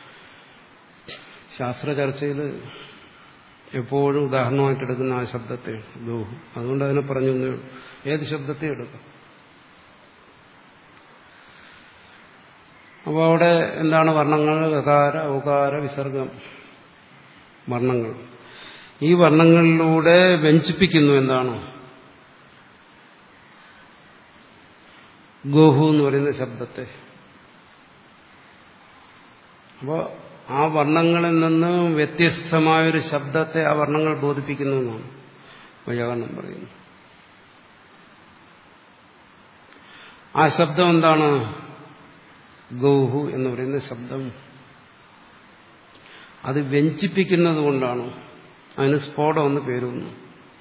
ശാസ്ത്ര ചർച്ചയിൽ എപ്പോഴും ഉദാഹരണമായിട്ട് എടുക്കുന്ന ആ ശബ്ദത്തെ ഗൗഹു അതുകൊണ്ട് അതിനെ പറഞ്ഞു ഏത് ശബ്ദത്തെ എടുക്കാം അപ്പോൾ അവിടെ എന്താണ് വർണ്ണങ്ങൾ ഗകാര ഉകാര വിസർഗം വർണ്ണങ്ങൾ ഈ വർണ്ണങ്ങളിലൂടെ വ്യഞ്ചിപ്പിക്കുന്നു എന്താണ് ഗോഹു എന്ന് പറയുന്ന ശബ്ദത്തെ അപ്പോൾ ആ വർണ്ണങ്ങളിൽ നിന്ന് വ്യത്യസ്തമായൊരു ശബ്ദത്തെ ആ വർണ്ണങ്ങൾ ബോധിപ്പിക്കുന്നു എന്നാണ് വൈയാകരണം പറയുന്നു ആ ശബ്ദം എന്താണ് ഗൗഹു എന്ന് പറയുന്ന ശബ്ദം അത് വ്യഞ്ചിപ്പിക്കുന്നത് കൊണ്ടാണ് അതിന് സ്ഫോടം എന്ന് പേരുന്നു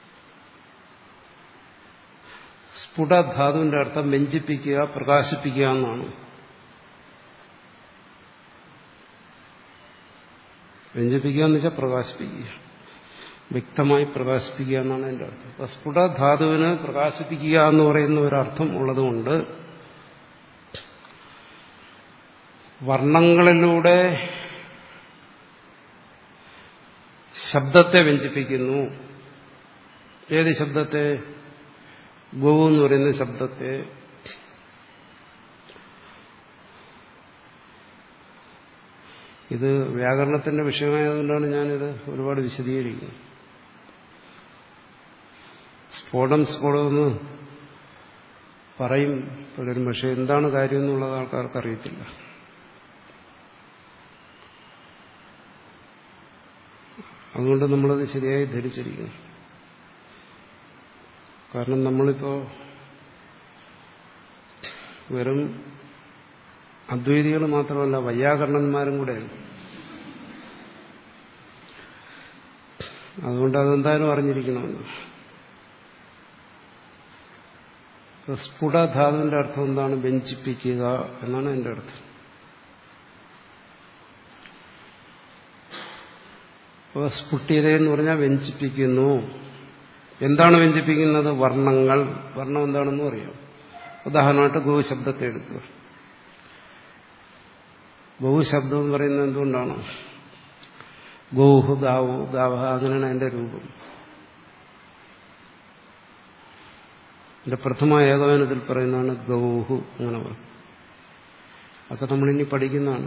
സ്ഫുടധാതുവിന്റെ അർത്ഥം വ്യഞ്ചിപ്പിക്കുക പ്രകാശിപ്പിക്കുക എന്നാണ് വ്യഞ്ചിപ്പിക്കുക എന്ന് വെച്ചാൽ പ്രകാശിപ്പിക്കുക വ്യക്തമായി പ്രകാശിപ്പിക്കുക എന്നാണ് എൻ്റെ അർത്ഥം അപ്പൊ സ്ഫുടധാതുവിന് പ്രകാശിപ്പിക്കുക എന്ന് പറയുന്ന ഒരർത്ഥം ഉള്ളതുകൊണ്ട് വർണ്ണങ്ങളിലൂടെ ശബ്ദത്തെ വ്യഞ്ചിപ്പിക്കുന്നു ഏത് ശബ്ദത്തെ ഗോ എന്ന് പറയുന്ന ശബ്ദത്തെ ഇത് വ്യാകരണത്തിന്റെ വിഷയമായതുകൊണ്ടാണ് ഞാനിത് ഒരുപാട് വിശദീകരിക്കുന്നത് സ്ഫോടം സ്ഫോടമെന്ന് പറയും പലരും പക്ഷെ എന്താണ് കാര്യം എന്നുള്ളത് ആൾക്കാർക്ക് അറിയത്തില്ല അതുകൊണ്ട് നമ്മളത് ശരിയായി ധരിച്ചിരിക്കുന്നു കാരണം നമ്മളിപ്പോ വെറും അദ്വൈതികൾ മാത്രമല്ല വൈയാകരണന്മാരും കൂടെയാണ് അതുകൊണ്ട് അതെന്തായാലും അറിഞ്ഞിരിക്കണമെന്ന് സ്ഫുടധാതുവിന്റെ അർത്ഥം എന്താണ് വ്യഞ്ചിപ്പിക്കുക എന്നാണ് എന്റെ അർത്ഥം അപ്പോൾ സ്ഫുട്യത എന്ന് പറഞ്ഞാൽ വ്യഞ്ചിപ്പിക്കുന്നു എന്താണ് വ്യഞ്ചിപ്പിക്കുന്നത് വർണ്ണങ്ങൾ വർണ്ണം എന്താണെന്ന് അറിയാം ഉദാഹരണമായിട്ട് ഗോശബ്ദത്തെ എടുക്കുക ഗോശബ്ദം എന്ന് പറയുന്നത് എന്തുകൊണ്ടാണ് ഗോഹു ഗാവു ഗാവ അങ്ങനെയാണ് അതിന്റെ രൂപം എന്റെ പ്രഥമ ഏകോപനത്തിൽ പറയുന്നതാണ് ഗൗഹു അങ്ങനെ പറയും അതൊക്കെ നമ്മളിനി പഠിക്കുന്നതാണ്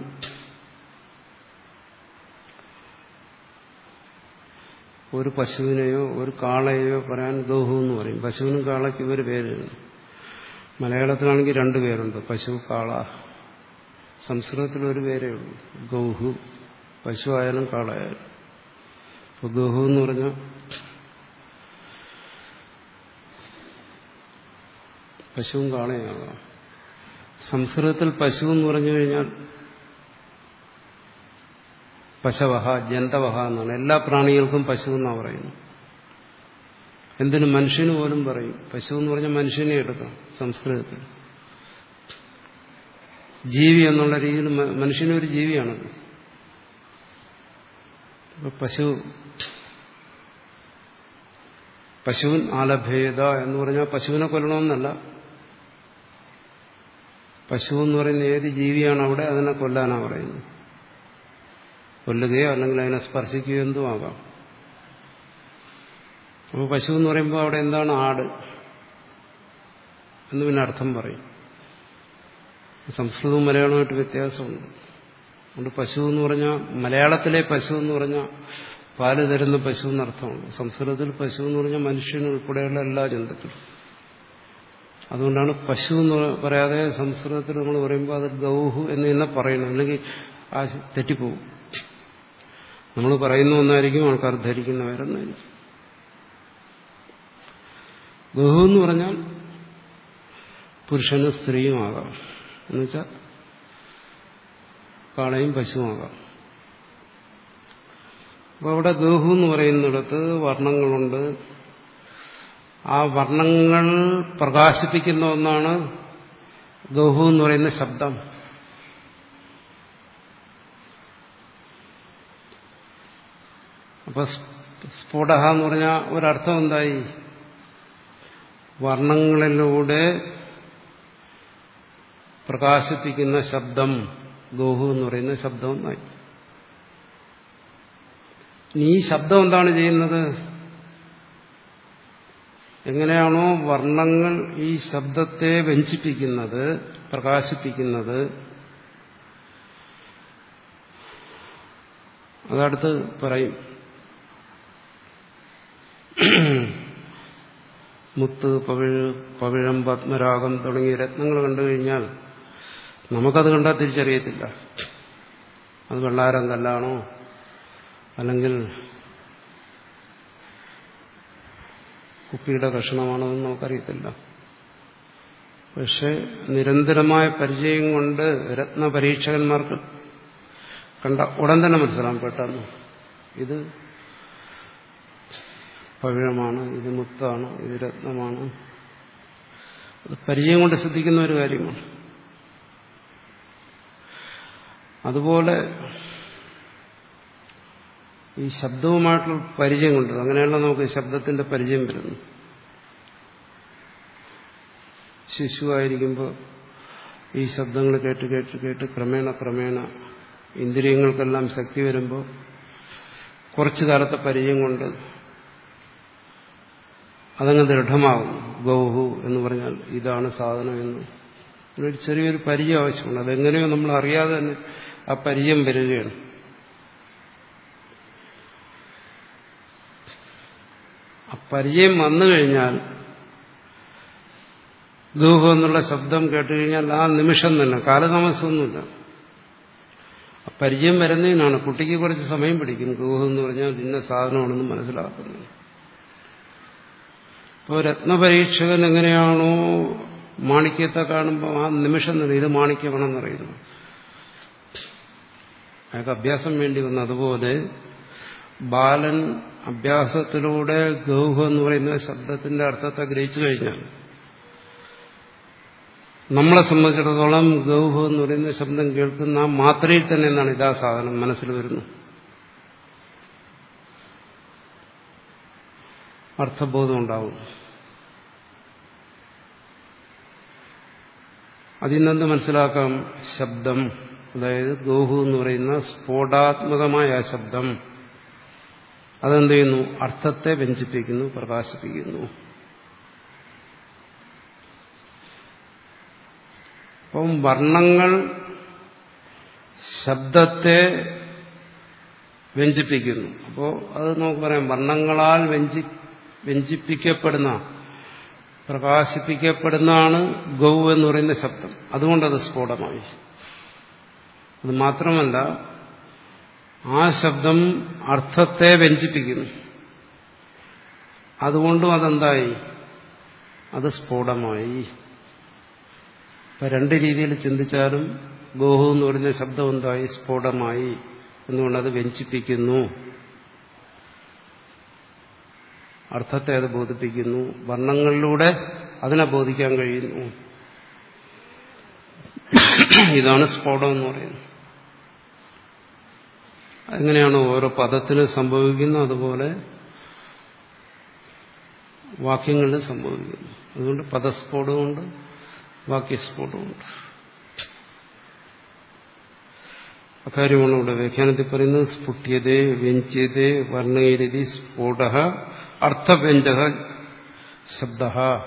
ഒരു പശുവിനെയോ ഒരു കാളയെയോ പറയാൻ ഗൗഹു എന്ന് പറയും പശുവിനും കാളയ്ക്കും ഒരു പേര് മലയാളത്തിലാണെങ്കിൽ രണ്ടു പേരുണ്ട് പശു കാള സംസ്കൃതത്തിൽ ഒരു പേരേ ഉള്ളൂ ഗൗഹു പശുവായാലും കാളായാലും ഇപ്പൊ ഗൗഹു എന്ന് പറഞ്ഞാൽ പശുവും കാളയാകാം സംസ്കൃതത്തിൽ പശു എന്ന് പറഞ്ഞു കഴിഞ്ഞാൽ പശവഹ ജന്തവഹ എന്നാണ് എല്ലാ പ്രാണികൾക്കും പശു എന്നാണ് പറയുന്നത് എന്തിനു മനുഷ്യന് പോലും പറയും പശു എന്ന് പറഞ്ഞാൽ മനുഷ്യനെ എടുക്കാം സംസ്കൃതത്തിൽ ജീവി എന്നുള്ള രീതിയിൽ മനുഷ്യനൊരു ജീവിയാണത് പശു പശുവിൻ ആലഭേദ എന്ന് പറഞ്ഞാൽ പശുവിനെ കൊല്ലണമെന്നല്ല പശു എന്ന് പറയുന്ന ഏത് ജീവിയാണ് അവിടെ അതിനെ കൊല്ലാനാ പറയുന്നത് കൊല്ലുകയോ അല്ലെങ്കിൽ അതിനെ സ്പർശിക്കുകയോ എന്തും ആകാം അപ്പോൾ പശു എന്ന് പറയുമ്പോൾ അവിടെ എന്താണ് ആട് എന്ന് പിന്നെ അർത്ഥം പറയും സംസ്കൃതവും മലയാളവുമായിട്ട് വ്യത്യാസമുണ്ട് അതുകൊണ്ട് പശു എന്ന് പറഞ്ഞാൽ മലയാളത്തിലെ പശു എന്ന് പറഞ്ഞാൽ പാല് തരുന്ന പശു എന്നർത്ഥമുണ്ട് സംസ്കൃതത്തിൽ പശു എന്ന് പറഞ്ഞാൽ മനുഷ്യനുൾപ്പെടെയുള്ള എല്ലാ ജന്തുക്കളും അതുകൊണ്ടാണ് പശു എന്ന് പറയാതെ സംസ്കൃതത്തിൽ നമ്മൾ പറയുമ്പോൾ അത് ഗൗഹു എന്ന് തന്നെ പറയണം അല്ലെങ്കിൽ ആ തെറ്റിപ്പോവും നമ്മൾ പറയുന്ന ഒന്നായിരിക്കും ആൾക്കാർ ധരിക്കുന്ന വേറൊന്നായിരിക്കും ഗൗഹു എന്ന് പറഞ്ഞാൽ പുരുഷനും സ്ത്രീയുമാകാം എന്നുവെച്ചാൽ കാളയും പശുവാകാം അപ്പോൾ അവിടെ ഗൗഹു എന്ന് പറയുന്നിടത്ത് വർണ്ണങ്ങളുണ്ട് ആ വർണ്ണങ്ങൾ പ്രകാശിപ്പിക്കുന്ന ഒന്നാണ് ഗൗഹു എന്ന് പറയുന്ന ശബ്ദം അപ്പൊ സ്ഫുട എന്ന് പറഞ്ഞാൽ ഒരർത്ഥം എന്തായി വർണ്ണങ്ങളിലൂടെ പ്രകാശിപ്പിക്കുന്ന ശബ്ദം ഗോഹു എന്ന് പറയുന്ന ശബ്ദം എന്നായി ഇനി ഈ ശബ്ദം എന്താണ് ചെയ്യുന്നത് എങ്ങനെയാണോ വർണ്ണങ്ങൾ ഈ ശബ്ദത്തെ വ്യഞ്ചിപ്പിക്കുന്നത് പ്രകാശിപ്പിക്കുന്നത് അതടുത്ത് പറയും മുത്ത് പവിഴ് പവിഴം പത്മരാഗം തുടങ്ങിയ രത്നങ്ങൾ കണ്ടു കഴിഞ്ഞാൽ നമുക്കത് കണ്ടാൽ തിരിച്ചറിയത്തില്ല അത് വെള്ളാരം കല്ലാണോ അല്ലെങ്കിൽ കുപ്പിയുടെ കഷണമാണോ എന്ന് നമുക്കറിയത്തില്ല പക്ഷെ നിരന്തരമായ പരിചയം കൊണ്ട് രത്നപരീക്ഷകന്മാർക്ക് കണ്ട ഉടൻ തന്നെ മനസ്സിലാവും പെട്ടെന്ന് ഇത് പവിഴമാണ് ഇത് മുത്താണ് ഇത് രത്നമാണ് അത് പരിചയം കൊണ്ട് ശ്രദ്ധിക്കുന്ന ഒരു കാര്യമാണ് അതുപോലെ ഈ ശബ്ദവുമായിട്ടുള്ള പരിചയം കൊണ്ട് അങ്ങനെയുള്ള നമുക്ക് ശബ്ദത്തിന്റെ പരിചയം വരുന്നു ശിശുവായിരിക്കുമ്പോൾ ഈ ശബ്ദങ്ങൾ കേട്ട് കേട്ട് കേട്ട് ക്രമേണ ക്രമേണ ഇന്ദ്രിയങ്ങൾക്കെല്ലാം ശക്തി വരുമ്പോൾ കുറച്ചു കാലത്തെ പരിചയം കൊണ്ട് അതങ്ങ് ദൃഢമാകും ഗൗഹു എന്ന് പറഞ്ഞാൽ ഇതാണ് സാധനം എന്ന് ഒരു ചെറിയൊരു പരിചയം ആവശ്യമുണ്ട് അതെങ്ങനെയോ നമ്മൾ അറിയാതെ തന്നെ ആ പരിചയം വരികയാണ് ആ പരിചയം വന്നു കഴിഞ്ഞാൽ ഗൂഹു എന്നുള്ള ശബ്ദം കേട്ട് കഴിഞ്ഞാൽ ആ നിമിഷം തന്നെ കാലതാമസമൊന്നുമില്ല ആ പരിചയം വരുന്നതിനാണ് കുട്ടിക്ക് കുറച്ച് സമയം പിടിക്കും ഗൂഹു എന്ന് പറഞ്ഞാൽ ഇന്ന സാധനമാണെന്ന് മനസ്സിലാക്കുന്നത് ഇപ്പോൾ രത്നപരീക്ഷകൻ എങ്ങനെയാണോ മാണിക്യത്തെ കാണുമ്പോൾ ആ നിമിഷം തന്നെ ഇത് മാണിക്യമാണെന്നറിയുന്നു അയാൾക്ക് അഭ്യാസം വേണ്ടി വന്നു അതുപോലെ ബാലൻ അഭ്യാസത്തിലൂടെ ഗൗഹ എന്ന് പറയുന്ന ശബ്ദത്തിന്റെ അർത്ഥത്തെ ഗ്രഹിച്ചു കഴിഞ്ഞാൽ നമ്മളെ സംബന്ധിച്ചിടത്തോളം ഗൗഹ എന്ന് പറയുന്ന ശബ്ദം കേൾക്കുന്ന ആ മാത്രയിൽ തന്നെ എന്നാണ് ഇതാ സാധനം മനസ്സിൽ വരുന്നു അർത്ഥബോധം ഉണ്ടാവും അതിൽ നിന്ന് മനസ്സിലാക്കാം ശബ്ദം അതായത് ഗോഹു എന്ന് പറയുന്ന സ്ഫോടാത്മകമായ ആ ശബ്ദം അതെന്ത് ചെയ്യുന്നു അർത്ഥത്തെ വ്യഞ്ചിപ്പിക്കുന്നു പ്രകാശിപ്പിക്കുന്നു അപ്പം വർണ്ണങ്ങൾ ശബ്ദത്തെ വ്യഞ്ചിപ്പിക്കുന്നു അപ്പോൾ അത് നമുക്ക് പറയാം വർണ്ണങ്ങളാൽ വ്യഞ്ചി വ്യഞ്ചിപ്പിക്കപ്പെടുന്ന പ്രകാശിപ്പിക്കപ്പെടുന്നതാണ് ഗൗ എന്ന് പറയുന്ന ശബ്ദം അതുകൊണ്ടത് സ്ഫോടമായി അത് മാത്രമല്ല ആ ശബ്ദം അർത്ഥത്തെ വ്യഞ്ചിപ്പിക്കുന്നു അതുകൊണ്ടും അതെന്തായി അത് സ്ഫോടമായി ഇപ്പൊ രണ്ട് രീതിയിൽ ചിന്തിച്ചാലും ഗോഹു എന്ന് പറയുന്ന ശബ്ദം എന്തായി സ്ഫോടമായി എന്നുകൊണ്ട് അത് വ്യഞ്ചിപ്പിക്കുന്നു അർത്ഥത്തെ അത് ബോധിപ്പിക്കുന്നു വർണ്ണങ്ങളിലൂടെ അതിനെ ബോധിക്കാൻ കഴിയുന്നു ഇതാണ് സ്ഫോടം എന്ന് പറയുന്നത് എങ്ങനെയാണ് ഓരോ പദത്തിന് സംഭവിക്കുന്നത് അതുപോലെ വാക്യങ്ങളിൽ സംഭവിക്കുന്നു അതുകൊണ്ട് പദസ്ഫോടമുണ്ട് വാക്യസ്ഫോടമുണ്ട് അക്കാര്യമാണ് ഇവിടെ വ്യാഖ്യാനത്തിൽ പറയുന്നത് സ്ഫുട്യതേ വ്യഞ്ച്യതേ വർണ്ണയിരതി സ്ഫോട അർത്ഥവ്യഞ്ജക ശബ്ദ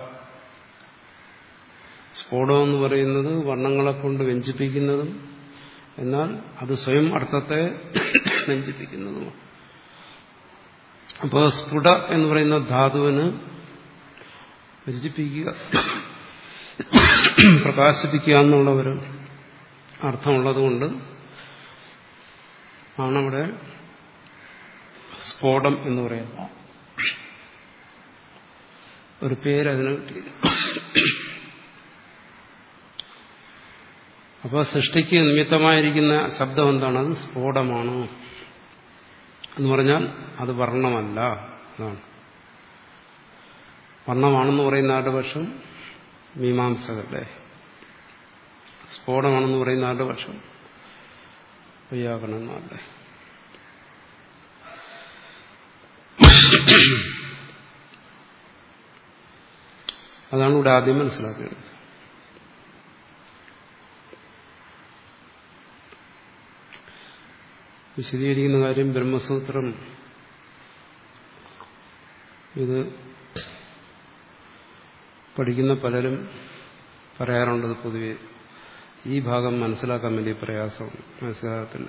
സ്ഫോടം എന്ന് പറയുന്നത് വർണ്ണങ്ങളെ കൊണ്ട് വ്യഞ്ചിപ്പിക്കുന്നതും എന്നാൽ അത് സ്വയം അർത്ഥത്തെ വ്യഞ്ചിപ്പിക്കുന്നതുമാണ് അപ്പോൾ സ്ഫുട എന്ന് പറയുന്ന ധാതുവിന് വ്യഞ്ചിപ്പിക്കുക പ്രകാശിപ്പിക്കുക എന്നുള്ള ഒരു അർത്ഥമുള്ളതുകൊണ്ട് ആണവിടെ സ്ഫോടം എന്ന് പറയുന്നത് ഒരു പേര് അതിന് കിട്ടിയത് അപ്പോൾ സൃഷ്ടിക്ക് നിമിത്തമായിരിക്കുന്ന ശബ്ദം എന്താണ് അത് സ്ഫോടമാണ് എന്ന് പറഞ്ഞാൽ അത് വർണ്ണമല്ല എന്നാണ് വർണ്ണമാണെന്ന് പറയുന്ന ആരുടെ പക്ഷം മീമാംസകരുടെ സ്ഫോടമാണെന്ന് പറയുന്ന ആരുടെ പക്ഷം വയ്യാകണമെന്നാരുടെ അതാണ് ഇവിടെ ആദ്യം മനസ്സിലാക്കേണ്ടത് വിശദീകരിക്കുന്ന കാര്യം ബ്രഹ്മസൂത്രം ഇത് പഠിക്കുന്ന പലരും പറയാറുണ്ടത് പൊതുവെ ഈ ഭാഗം മനസ്സിലാക്കാൻ വലിയ പ്രയാസം മനസ്സിലാകത്തില്ല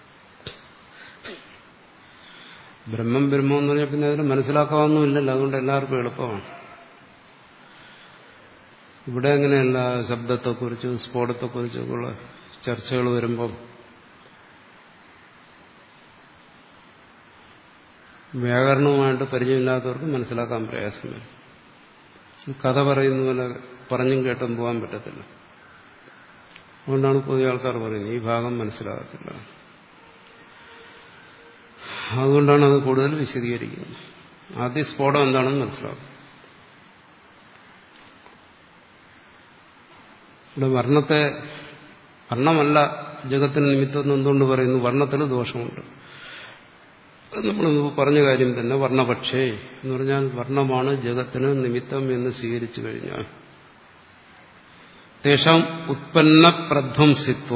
ബ്രഹ്മം ബ്രഹ്മം എന്ന് പറഞ്ഞാൽ പിന്നെ അതിന് മനസ്സിലാക്കാവുന്നുമില്ലല്ലോ അതുകൊണ്ട് എല്ലാവർക്കും എളുപ്പമാണ് ഇവിടെ അങ്ങനെയല്ല ശബ്ദത്തെക്കുറിച്ചും സ്ഫോടത്തെക്കുറിച്ചൊക്കെയുള്ള ചർച്ചകൾ വരുമ്പം വ്യാകരണവുമായിട്ട് പരിചയമില്ലാത്തവർക്ക് മനസ്സിലാക്കാൻ പ്രയാസം വരും കഥ പറയുന്ന പോലെ പറഞ്ഞും കേട്ടും പോകാൻ പറ്റത്തില്ല അതുകൊണ്ടാണ് പുതിയ ആൾക്കാർ പറയുന്നത് ഈ ഭാഗം മനസ്സിലാകത്തില്ല അതുകൊണ്ടാണ് അത് കൂടുതൽ വിശദീകരിക്കുന്നത് ആദ്യ സ്ഫോടം എന്താണെന്ന് മനസ്സിലാക്കും ഇവിടെ വർണ്ണത്തെ വർണ്ണമല്ല ജഗത്തിന് നിമിത്തം എന്തുകൊണ്ട് പറയുന്നു വർണ്ണത്തിൽ ദോഷമുണ്ട് നമ്മൾ പറഞ്ഞ കാര്യം തന്നെ വർണ്ണപക്ഷേ എന്ന് പറഞ്ഞാൽ വർണ്ണമാണ് ജഗത്തിന് നിമിത്തം എന്ന് സ്വീകരിച്ചു കഴിഞ്ഞാൽ തേഷാം ഉത്പന്ന പ്രധ്വംസിത്വ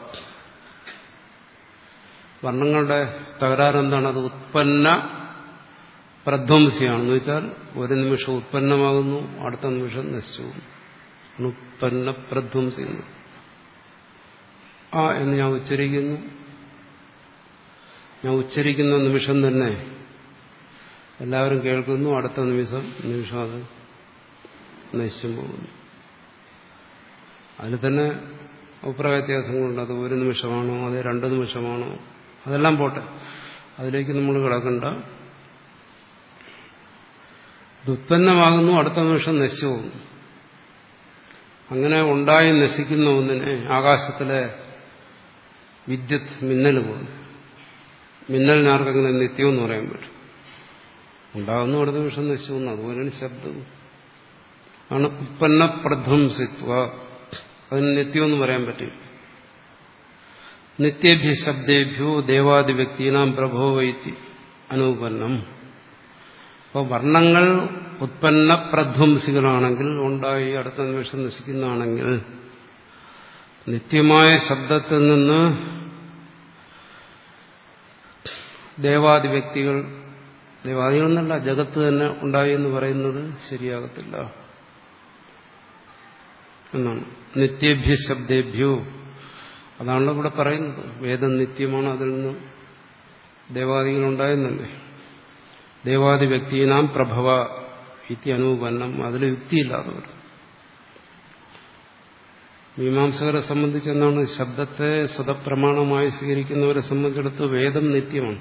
വർണ്ണങ്ങളുടെ തകരാറെന്താണ് അത് ഉത്പന്ന പ്രധ്വംസിയാണെന്ന് വെച്ചാൽ ഒരു നിമിഷം ഉത്പന്നമാകുന്നു അടുത്ത നിമിഷം നശിച്ചു ഉത്പന്ന പ്രധ്വംസി ആ എന്ന് ഞാൻ ഉച്ചരിക്കുന്നു ഞാൻ ഉച്ചരിക്കുന്ന നിമിഷം തന്നെ എല്ലാവരും കേൾക്കുന്നു അടുത്ത നിമിഷം നിമിഷം അത് നശിച്ചും പോകുന്നു അതിൽ തന്നെ അഭിപ്രായ വ്യത്യാസങ്ങളുണ്ട് അത് ഒരു നിമിഷമാണോ അത് രണ്ട് നിമിഷമാണോ അതെല്ലാം പോട്ടെ അതിലേക്ക് നമ്മൾ കിടക്കണ്ട ദുത്പന്നമാകുന്നു അടുത്ത നിമിഷം നശിച്ചു പോകുന്നു അങ്ങനെ ഉണ്ടായി നശിക്കുന്ന ഒന്നിനെ ആകാശത്തിലെ വിദ്യുത് മിന്നൽ പോകുന്നു മിന്നലിന് ആർക്കെങ്ങനെ നിത്യമെന്ന് പറയാൻ പറ്റും ഉണ്ടാകുന്നു അടുത്ത നിമിഷം നശിച്ചു പോകുന്നു അതുപോലെയാണ് ശബ്ദവും ആണ് ഉത്പന്ന പ്രധ്വംസിത്വ അതിന് നിത്യമെന്ന് പറയാൻ പറ്റും നിത്യേഭ്യ ശബ്ദേഭ്യോ ദേവാദി വ്യക്തിനാം പ്രഭോവൈത്തി അനുപന്നം അപ്പോൾ വർണ്ണങ്ങൾ ഉത്പന്ന പ്രധ്വംസികളാണെങ്കിൽ ഉണ്ടായി അടുത്ത നിമിഷം നശിക്കുന്നതാണെങ്കിൽ നിത്യമായ ശബ്ദത്തിൽ നിന്ന് ദേവാദി വ്യക്തികൾ ദേവാദികളെന്നല്ല ജഗത്ത് തന്നെ ഉണ്ടായി എന്ന് പറയുന്നത് ശരിയാകത്തില്ല എന്നാണ് നിത്യേഭ്യ ശബ്ദേഭ്യോ അതാണല്ലോ ഇവിടെ പറയുന്നത് വേദം നിത്യമാണ് അതിൽ നിന്ന് ദേവാദികളുണ്ടായെന്നല്ലേ ദേവാദി വ്യക്തിനാം പ്രഭവ ഇത്തി അനുപന്നം അതിൽ യുക്തിയില്ലാതെ വരും മീമാംസകരെ സംബന്ധിച്ച് എന്താണ് ശബ്ദത്തെ സ്വതപ്രമാണമായി സ്വീകരിക്കുന്നവരെ സംബന്ധിച്ചിടത്ത് വേദം നിത്യമാണ്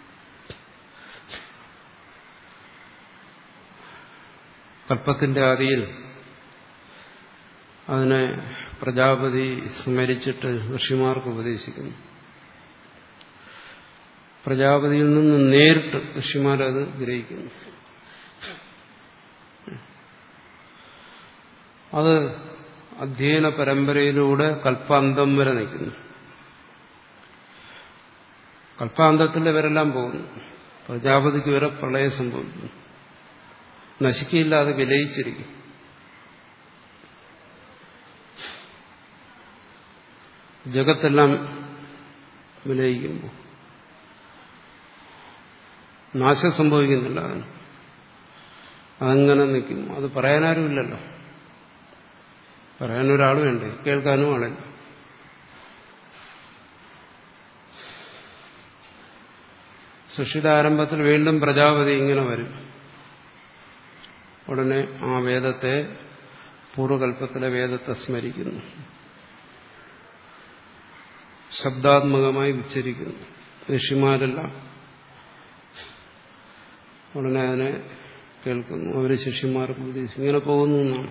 കൽപ്പത്തിന്റെ ആദിയിൽ അതിനെ പ്രജാപതി സ്മരിച്ചിട്ട് ഋഷിമാർക്ക് ഉപദേശിക്കുന്നു പ്രജാപതിയിൽ നിന്ന് നേരിട്ട് ഋഷിമാരത് ഗ്രഹിക്കുന്നു അത് അധ്യയന പരമ്പരയിലൂടെ കൽപ്പാന്തം വരെ നിൽക്കുന്നു കൽപ്പാന്തത്തിൽ ഇവരെല്ലാം പോകുന്നു പ്രജാപതിക്ക് വരെ പ്രളയം സംഭവിക്കുന്നു നശിക്കില്ല അത് വിലയിച്ചിരിക്കും ജഗത്തെല്ലാം വിലയിക്കുമ്പോൾ നാശം സംഭവിക്കുന്നില്ല അതിന് അതങ്ങനെ നിൽക്കും അത് പറയാനാരുമില്ലല്ലോ പറയാനൊരാൾ വേണ്ടേ കേൾക്കാനും ആളില്ല സൃഷ്ടിയുടെ ആരംഭത്തിൽ വീണ്ടും പ്രജാപതി ഇങ്ങനെ വരും ഉടനെ ആ വേദത്തെ പൂർവകൽപ്പത്തിലെ വേദത്തെ സ്മരിക്കുന്നു ശബ്ദാത്മകമായി ഉച്ചരിക്കുന്നു ഋഷിമാരെല്ലാം ഉടനെ അതിനെ കേൾക്കുന്നു അവര് ശിഷ്യന്മാർക്ക് ഉപദേശിക്കും ഇങ്ങനെ പോകുന്നു എന്നാണ്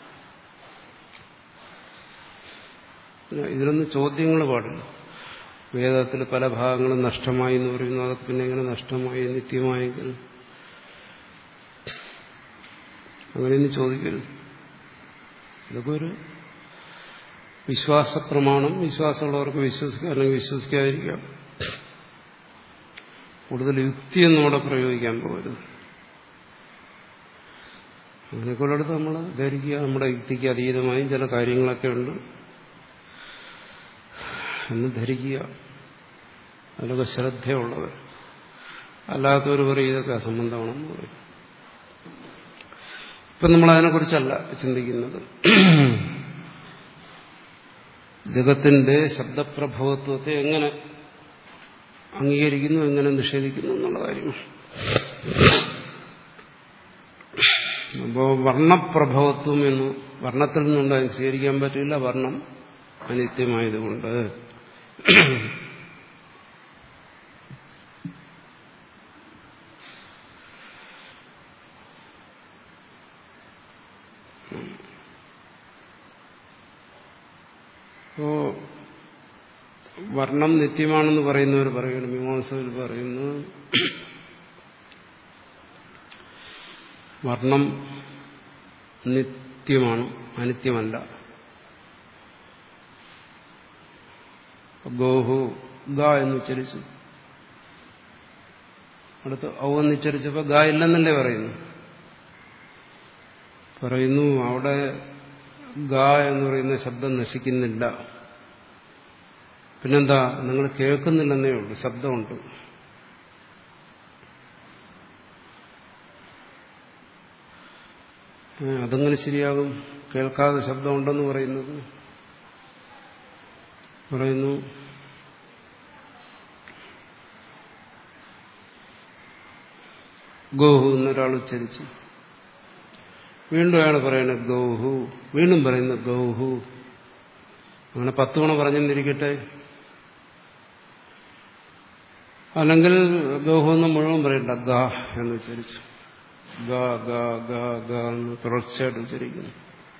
ഇതിലൊന്നും ചോദ്യങ്ങൾ പാടില്ല വേദത്തിൽ പല ഭാഗങ്ങളും നഷ്ടമായി എന്ന് പറയുന്നു അതൊക്കെ പിന്നെ എങ്ങനെ നഷ്ടമായി നിത്യമായെങ്കിൽ അങ്ങനെയൊന്നും ചോദിക്കരുത് ഇതൊക്കെ ഒരു വിശ്വാസ പ്രമാണം വിശ്വാസമുള്ളവർക്ക് വിശ്വസിക്കാം അല്ലെങ്കിൽ വിശ്വസിക്കാതിരിക്കാം കൂടുതൽ യുക്തിയൊന്നും അവിടെ പ്രയോഗിക്കാൻ പോകരുത് അങ്ങനെയൊക്കെയുള്ളിടത്ത് നമ്മൾ ധരിക്കുക നമ്മുടെ യുക്തിക്ക് അതീതമായും ചില കാര്യങ്ങളൊക്കെ ഉണ്ട് എന്ന് ധരിക്കുക അതിലൊക്കെ ശ്രദ്ധയുള്ളവർ അല്ലാത്തവർ പറയും ഇതൊക്കെ അസംബന്ധമാണെന്ന് പറയും ഇപ്പം നമ്മൾ അതിനെക്കുറിച്ചല്ല ചിന്തിക്കുന്നത് ജഗത്തിന്റെ ശബ്ദപ്രഭവത്വത്തെ എങ്ങനെ അംഗീകരിക്കുന്നു എങ്ങനെ നിഷേധിക്കുന്നു എന്നുള്ള കാര്യമാണ് അപ്പോൾ വർണ്ണപ്രഭവത്വം എന്ന് വർണ്ണത്തിൽ നിന്നുണ്ട് അതിന് സ്വീകരിക്കാൻ പറ്റില്ല വർണ്ണം അനിത്യമായതുകൊണ്ട് അപ്പോ വർണ്ണം നിത്യമാണെന്ന് പറയുന്നവർ പറയുന്നു മീമാംസകർ പറയുന്നു വർണ്ണം നിത്യമാണ് അനിത്യമല്ല ഗോഹു ഗ എന്ന് ഉച്ചരിച്ചു അടുത്ത് ഔ എന്ന് ഉച്ചരിച്ചപ്പോ ഗ ഇല്ലെന്നല്ലേ പറയുന്നു പറയുന്നു അവിടെ ഗ എന്ന് പറയുന്ന ശബ്ദം നശിക്കുന്നില്ല പിന്നെന്താ നിങ്ങൾ കേൾക്കുന്നില്ലെന്നേ ഉള്ളൂ ശബ്ദമുണ്ട് അതെങ്ങനെ ശരിയാകും കേൾക്കാതെ ശബ്ദമുണ്ടെന്ന് പറയുന്നത് പറയുന്നു ഗോഹു എന്നൊരാൾ ഉച്ചരിച്ചു വീണ്ടും അയാൾ പറയുന്നത് ഗൗഹു വീണ്ടും പറയുന്നു ഗൗഹു അങ്ങനെ പത്ത് തവണ പറഞ്ഞെന്നിരിക്കട്ടെ അല്ലെങ്കിൽ ഗൗഹു എന്ന് മുഴുവൻ പറയണ്ട ഗ എന്ന് ഉച്ചരിച്ചു ഗ ഗ ഗ ഗ എന്ന് തുടർച്ചയായിട്ട് ഉച്ചരിക്കുന്നു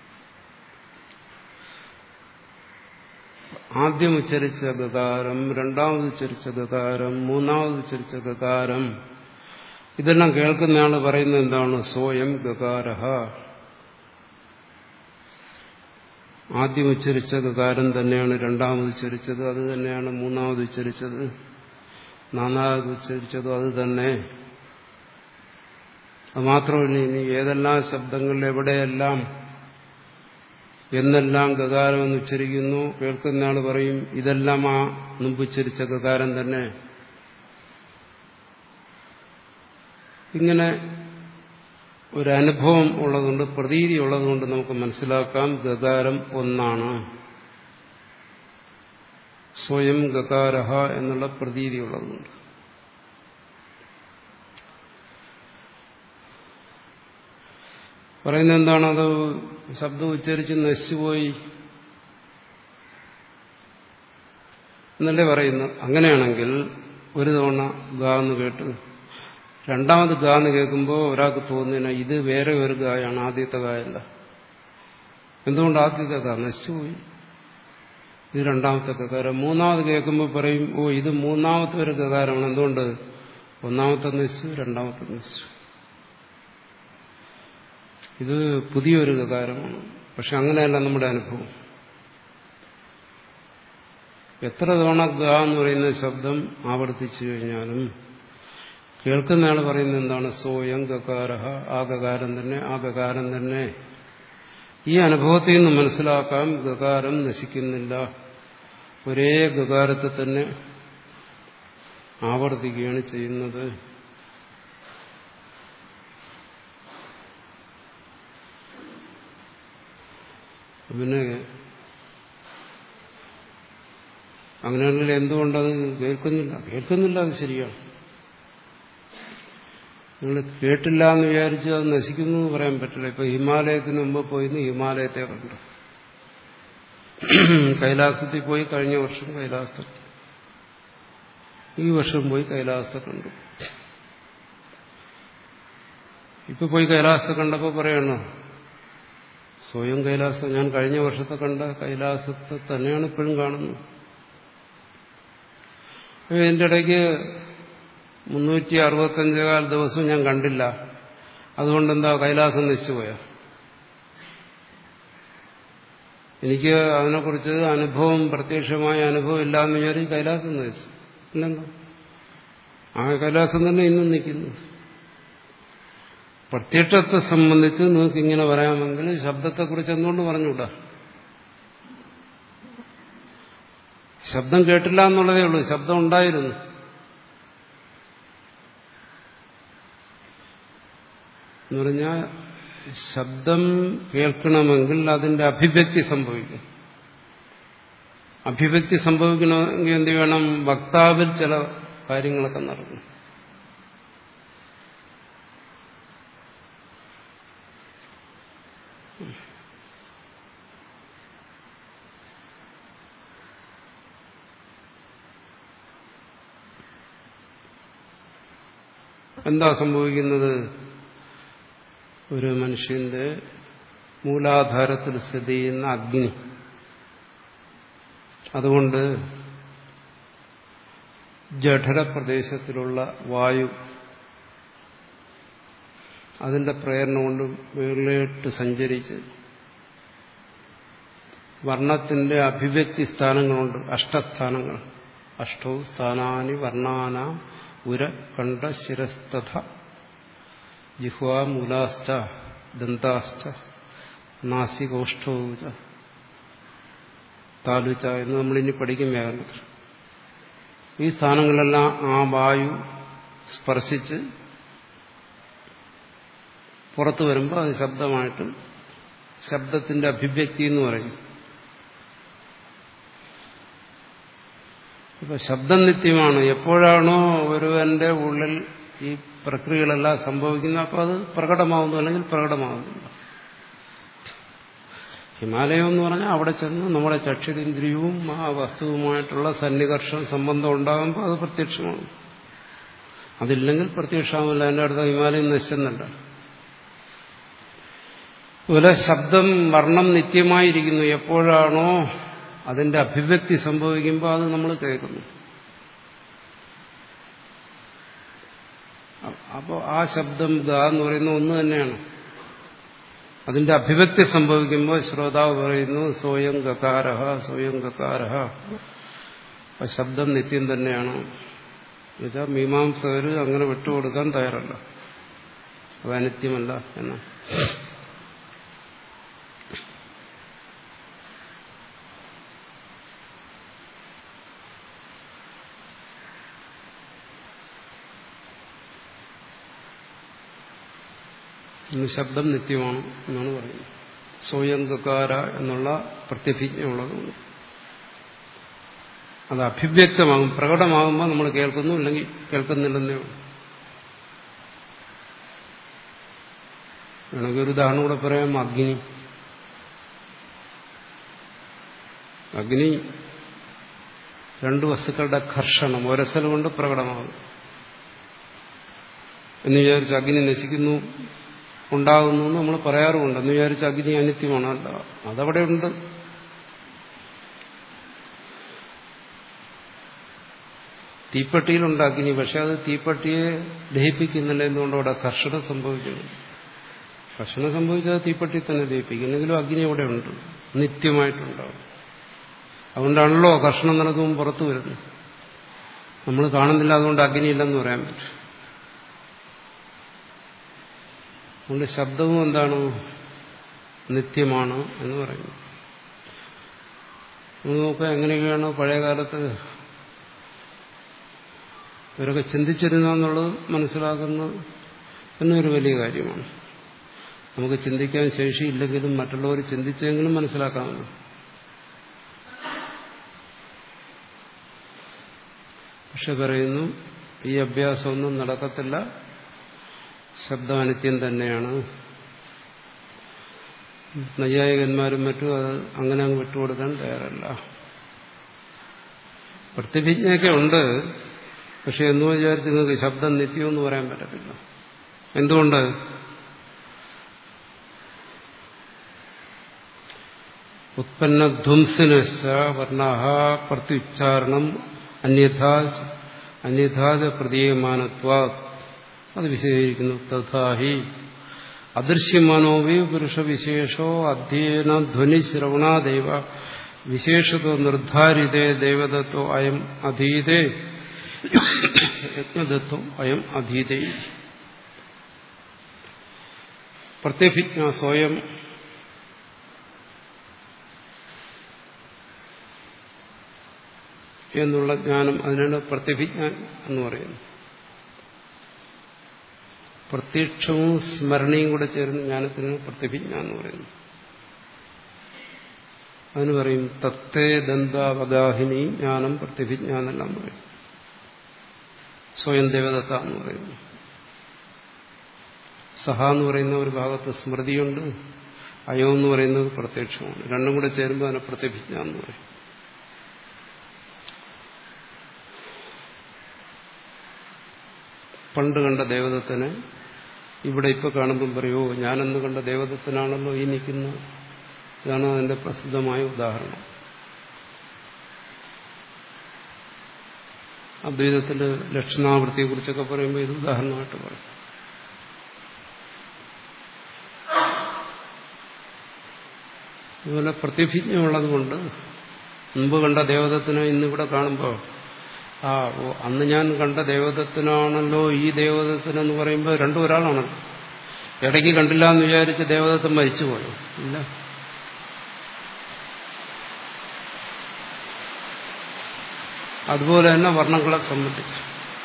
ആദ്യം ഉച്ചരിച്ച ഗകാരം രണ്ടാമത് ഉച്ചരിച്ച ഗകാരം മൂന്നാമത് ഉച്ചരിച്ച ഗകാരം ഇതെല്ലാം കേൾക്കുന്നയാൾ പറയുന്നത് എന്താണ് സ്വയം ഗകാരഹ ആദ്യം ഉച്ചരിച്ച ഗകാരം തന്നെയാണ് രണ്ടാമത് ഉച്ചരിച്ചത് അത് തന്നെയാണ് മൂന്നാമത് ഉച്ചരിച്ചത് നാലാമത് ഉച്ചരിച്ചതും അത് തന്നെ അത് മാത്രമല്ല ഇനി ഏതെല്ലാം ശബ്ദങ്ങളിൽ എവിടെയെല്ലാം എന്നെല്ലാം ഗകാരം എന്ന് ഉച്ചരിക്കുന്നു കേൾക്കുന്നയാൾ പറയും ഇതെല്ലാം ആ മുമ്പ് ഉച്ചരിച്ച ഗകാരം തന്നെ ഇങ്ങനെ ഒരു അനുഭവം ഉള്ളതുകൊണ്ട് പ്രതീതി ഉള്ളതുകൊണ്ട് നമുക്ക് മനസ്സിലാക്കാം ഗകാരം ഒന്നാണ് സ്വയം ഗകാരഹ എന്നുള്ള പ്രതീതി ഉള്ളതുകൊണ്ട് പറയുന്നത് എന്താണത് ശബ്ദം ഉച്ചരിച്ച് നശിച്ചുപോയി എന്നല്ലേ പറയുന്നു അങ്ങനെയാണെങ്കിൽ ഒരു തവണ ഗാന്ന് കേട്ട് രണ്ടാമത് ഗാന്ന് കേൾക്കുമ്പോൾ ഒരാൾക്ക് തോന്നുന്ന ഇത് വേറെ ഒരു ഗായാണ് ആദ്യത്തെ ഗായല്ല എന്തുകൊണ്ട് ആദ്യത്തെ ഗാ നശിച്ചുപോയി ഇത് രണ്ടാമത്തെ ഗകാരം മൂന്നാമത് കേൾക്കുമ്പോൾ പറയും ഓ ഇത് മൂന്നാമത്തെ ഒരു ഗകാരമാണ് എന്തുകൊണ്ട് ഒന്നാമത്തെ നശിച്ചു രണ്ടാമത്തെ നശിച്ചു ഇത് പുതിയൊരു ഗകാരമാണ് പക്ഷെ അങ്ങനെയല്ല നമ്മുടെ അനുഭവം എത്ര തവണ ഗ എന്ന് പറയുന്ന ശബ്ദം ആവർത്തിച്ചു കഴിഞ്ഞാലും കേൾക്കുന്നയാൾ പറയുന്നത് എന്താണ് സോയം ഗകാര ആ ഗകാരം തന്നെ ആ ഗകാരം തന്നെ ഈ അനുഭവത്തിൽ നിന്ന് മനസ്സിലാക്കാം ഗകാരം നശിക്കുന്നില്ല ഒരേ ഗകാരത്തെ തന്നെ ആവർത്തിക്കുകയാണ് ചെയ്യുന്നത് പിന്നെ അങ്ങനെയാണെങ്കിൽ എന്തുകൊണ്ടത് കേൾക്കുന്നില്ല കേൾക്കുന്നില്ല അത് ശരിയാണ് നിങ്ങൾ കേട്ടില്ല എന്ന് വിചാരിച്ച് അത് നശിക്കുന്നു എന്ന് പറയാൻ പറ്റില്ല ഇപ്പൊ ഹിമാലയത്തിന് മുമ്പ് പോയിന്ന് ഹിമാലയത്തെ കണ്ടു കൈലാസത്തിൽ പോയി കഴിഞ്ഞ വർഷം കൈലാസത്തിൽ ഈ വർഷം പോയി കൈലാസത്തെ കണ്ടു ഇപ്പൊ പോയി കൈലാസത്തെ കണ്ടപ്പോ പറയണോ സ്വയം കൈലാസം ഞാൻ കഴിഞ്ഞ വർഷത്തെ കണ്ട കൈലാസത്തെ തന്നെയാണ് ഇപ്പോഴും കാണുന്നത് ഇതിന്റെ ഇടയ്ക്ക് മുന്നൂറ്റി അറുപത്തഞ്ചേകാൽ ദിവസവും ഞാൻ കണ്ടില്ല അതുകൊണ്ടെന്താ കൈലാസം നശിച്ചുപോയ എനിക്ക് അതിനെക്കുറിച്ച് അനുഭവം പ്രത്യക്ഷമായ അനുഭവം ഇല്ല എന്ന് വിചാരിച്ച് കൈലാസം നശിച്ചു ഇല്ലല്ലോ ആ കൈലാസം തന്നെ ഇന്നും നിൽക്കുന്നു പ്രത്യക്ഷത്തെ സംബന്ധിച്ച് നിങ്ങൾക്ക് ഇങ്ങനെ പറയാമെങ്കിൽ ശബ്ദത്തെക്കുറിച്ച് എന്തുകൊണ്ട് പറഞ്ഞുകൂടാ ശബ്ദം കേട്ടില്ല എന്നുള്ളതേ ഉള്ളൂ ശബ്ദം ഉണ്ടായിരുന്നു എന്ന് പറഞ്ഞാൽ ശബ്ദം കേൾക്കണമെങ്കിൽ അതിന്റെ അഭിവ്യക്തി സംഭവിക്കും അഭിവ്യക്തി സംഭവിക്കണമെങ്കിൽ എന്ത് വേണം വക്താവിൽ ചില കാര്യങ്ങളൊക്കെ നടക്കും എന്താ സംഭവിക്കുന്നത് ഒരു മനുഷ്യന്റെ മൂലാധാരത്തിൽ സ്ഥിതി ചെയ്യുന്ന അഗ്നി അതുകൊണ്ട് ജഠര പ്രദേശത്തിലുള്ള വായു അതിന്റെ പ്രേരണ കൊണ്ട് മുകളിലോട്ട് സഞ്ചരിച്ച് വർണ്ണത്തിന്റെ അഭിവ്യക്തി സ്ഥാനങ്ങളുണ്ട് അഷ്ടസ്ഥാനങ്ങൾ അഷ്ടവും സ്ഥാനാനി വർണ്ണാന ഉര കണ്ഠ ശിരസ്തഥ ജിഹ്വ മൂലാശ്ച ദന്താശ്ച നാസികോഷ്ഠൗച താലുച്ച എന്ന് നമ്മളിനി പഠിക്കും വ്യാകരണത്തിൽ ഈ സ്ഥാനങ്ങളെല്ലാം ആ വായു സ്പർശിച്ച് പുറത്തു വരുമ്പോൾ അത് ശബ്ദമായിട്ട് ശബ്ദത്തിന്റെ അഭിവ്യക്തി എന്ന് പറയും ഇപ്പൊ ശബ്ദം നിത്യമാണ് എപ്പോഴാണോ ഒരുവന്റെ ഉള്ളിൽ ഈ പ്രക്രിയകളെല്ലാം സംഭവിക്കുന്നത് അപ്പോൾ അത് പ്രകടമാവുന്നു അല്ലെങ്കിൽ പ്രകടമാവുന്നില്ല ഹിമാലയം എന്ന് പറഞ്ഞാൽ അവിടെ ചെന്ന് നമ്മുടെ ചക്ഷുരേന്ദ്രിയവും ആ വസ്തുവുമായിട്ടുള്ള സന്നികർഷം സംബന്ധം ഉണ്ടാകുമ്പോൾ അത് പ്രത്യക്ഷമാണ് അതില്ലെങ്കിൽ പ്രത്യക്ഷമാവില്ല എൻ്റെ അടുത്ത ഹിമാലയം നശിച്ചെന്നല്ല അതുപോലെ ശബ്ദം വർണ്ണം നിത്യമായിരിക്കുന്നു എപ്പോഴാണോ അതിന്റെ അഭിവ്യക്തി സംഭവിക്കുമ്പോൾ അത് നമ്മൾ കേൾക്കുന്നു അപ്പോൾ ആ ശബ്ദം ഗ എന്ന് പറയുന്ന ഒന്ന് തന്നെയാണ് അതിന്റെ അഭിവ്യക്തി സംഭവിക്കുമ്പോൾ ശ്രോതാവ് പറയുന്നു സ്വയം ഗകാരഹ സ്വയം ഗകാരഹ ശബ്ദം നിത്യം തന്നെയാണ് എന്നുവെച്ചാൽ മീമാംസകർ അങ്ങനെ വിട്ടുകൊടുക്കാൻ തയ്യാറല്ല അത് അനിത്യമല്ല എന്നാണ് ഇന്ന് ശബ്ദം നിത്യമാണ് എന്നാണ് പറയുന്നത് സ്വയം ഗകാര എന്നുള്ള പ്രത്യഭിജ്ഞ ഉള്ളതുകൊണ്ട് അത് അഭിവ്യക്തമാകും പ്രകടമാകുമ്പോൾ നമ്മൾ കേൾക്കുന്നു അല്ലെങ്കിൽ കേൾക്കുന്നില്ലെന്നേ ഉള്ളൂ വേണമെങ്കിൽ ഒരു ഉദാഹരണം കൂടെ പറയാം അഗ്നി അഗ്നി രണ്ട് വസ്തുക്കളുടെ ഘർഷണം ഒരസൽ കൊണ്ട് പ്രകടമാകും എന്ന് വിചാരിച്ച് അഗ്നി നശിക്കുന്നു ഉണ്ടാകുന്നു എന്ന് നമ്മൾ പറയാറുമുണ്ട് എന്ന് വിചാരിച്ച് അഗ്നി അനിത്യമാണ് അല്ല അതവിടെ ഉണ്ട് തീപ്പെട്ടിയിലുണ്ട് അഗ്നി പക്ഷെ അത് തീപ്പെട്ടിയെ ദഹിപ്പിക്കുന്നില്ല എന്തുകൊണ്ട് അവിടെ കർഷണം സംഭവിക്കുന്നു കർഷണം സംഭവിച്ചാൽ തീപ്പെട്ടി തന്നെ ദഹിപ്പിക്കുന്നെങ്കിലും അഗ്നി അവിടെ ഉണ്ട് നിത്യമായിട്ടുണ്ടാവും അതുകൊണ്ടാണല്ലോ കർഷണം നടക്കുമ്പോൾ പുറത്തു വരുന്നത് നമ്മൾ കാണുന്നില്ല അതുകൊണ്ട് അഗ്നിയില്ലെന്ന് പറയാൻ പറ്റും അതുകൊണ്ട് ശബ്ദവും എന്താണ് നിത്യമാണ് എന്ന് പറയുന്നു നമ്മൾ നോക്കുക എങ്ങനെയൊക്കെയാണ് പഴയ കാലത്ത് ഇവരൊക്കെ ചിന്തിച്ചിരുന്ന എന്നുള്ളത് മനസ്സിലാക്കുന്നത് എന്നൊരു വലിയ കാര്യമാണ് നമുക്ക് ചിന്തിക്കാൻ ശേഷിയില്ലെങ്കിലും മറ്റുള്ളവർ ചിന്തിച്ചെങ്കിലും മനസ്സിലാക്കാമല്ലോ പക്ഷെ പറയുന്നു ഈ അഭ്യാസമൊന്നും നടക്കത്തില്ല ശബ്ദം അനിത്യം തന്നെയാണ് നൈയായികന്മാരും മറ്റും അത് അങ്ങനെ അങ്ങ് വിട്ടുകൊടുക്കാൻ തയ്യാറല്ല പ്രതിഭിജ്ഞയൊക്കെ ഉണ്ട് പക്ഷെ എന്ന് വിചാരിച്ച് നിങ്ങൾക്ക് ശബ്ദം നിത്യമെന്ന് പറയാൻ പറ്റത്തില്ല എന്തുകൊണ്ട് ഉത്പന്നധ്വംസിനശ്ച വർണ്ണാഹ പ്രത്യുച്ചാരണം അന്യഥാ അന്യഥാച പ്രതീയമാനത്വ അത് വിശദീകരിക്കുന്നു തഥാഹി അദൃശ്യമാനോവി പുരുഷവിശേഷോ അധ്യയന ധ്വനി ശ്രവണാദേവ വിശേഷതോ നിർദ്ധാരിതേ ദേവദത്തോ അയം അധീതേ യജ്ഞദത്തോ അയം അധീതേ പ്രത്യഭിജ്ഞ സ്വയം എന്നുള്ള ജ്ഞാനം അതിനാണ് പ്രത്യഭിജ്ഞ എന്ന് പറയുന്നത് പ്രത്യക്ഷവും സ്മരണയും കൂടെ ചേർന്ന് ജ്ഞാനത്തിന് പ്രത്യഭിജ്ഞ എന്ന് പറയുന്നു അതിന് പറയും തത്തേ ദന്താവഗാഹിനി ജ്ഞാനം പ്രത്യഭിജ്ഞ എന്നെല്ലാം പറയും സ്വയം ദേവദത്ത എന്ന് പറയുന്നു സഹ എന്ന് പറയുന്ന ഒരു ഭാഗത്ത് സ്മൃതിയുണ്ട് അയോ എന്ന് പറയുന്നത് പ്രത്യക്ഷമാണ് രണ്ടും കൂടെ ചേരുമ്പോൾ അതിനെ പ്രത്യഭിജ്ഞ എന്ന് പറയും പണ്ട് കണ്ട ദേവദത്തനെ ഇവിടെ ഇപ്പൊ കാണുമ്പം പറയോ ഞാനെന്ന് കണ്ട ദേവദത്തനാണല്ലോ ഈ നിൽക്കുന്ന ഇതാണ് അതിന്റെ പ്രസിദ്ധമായ ഉദാഹരണം അദ്വൈതത്തിന്റെ ലക്ഷണാവൃത്തിയെ കുറിച്ചൊക്കെ പറയുമ്പോൾ ഇത് ഉദാഹരണമായിട്ട് പറയും അതുപോലെ പ്രതിഭിജ്ഞമുള്ളത് കൊണ്ട് മുമ്പ് കണ്ട ദേവതത്തിനെ ഇന്നിവിടെ കാണുമ്പോൾ ആ ഓ അന്ന് ഞാൻ കണ്ട ദേവതത്തിനാണല്ലോ ഈ ദേവതത്തിനെന്ന് പറയുമ്പോൾ രണ്ടും ഒരാളാണ് ഇടയ്ക്ക് കണ്ടില്ല എന്ന് വിചാരിച്ച് ദേവതത്വം മരിച്ചുപോയോ ഇല്ല അതുപോലെ തന്നെ വർണ്ണങ്ങളെ സംബന്ധിച്ച്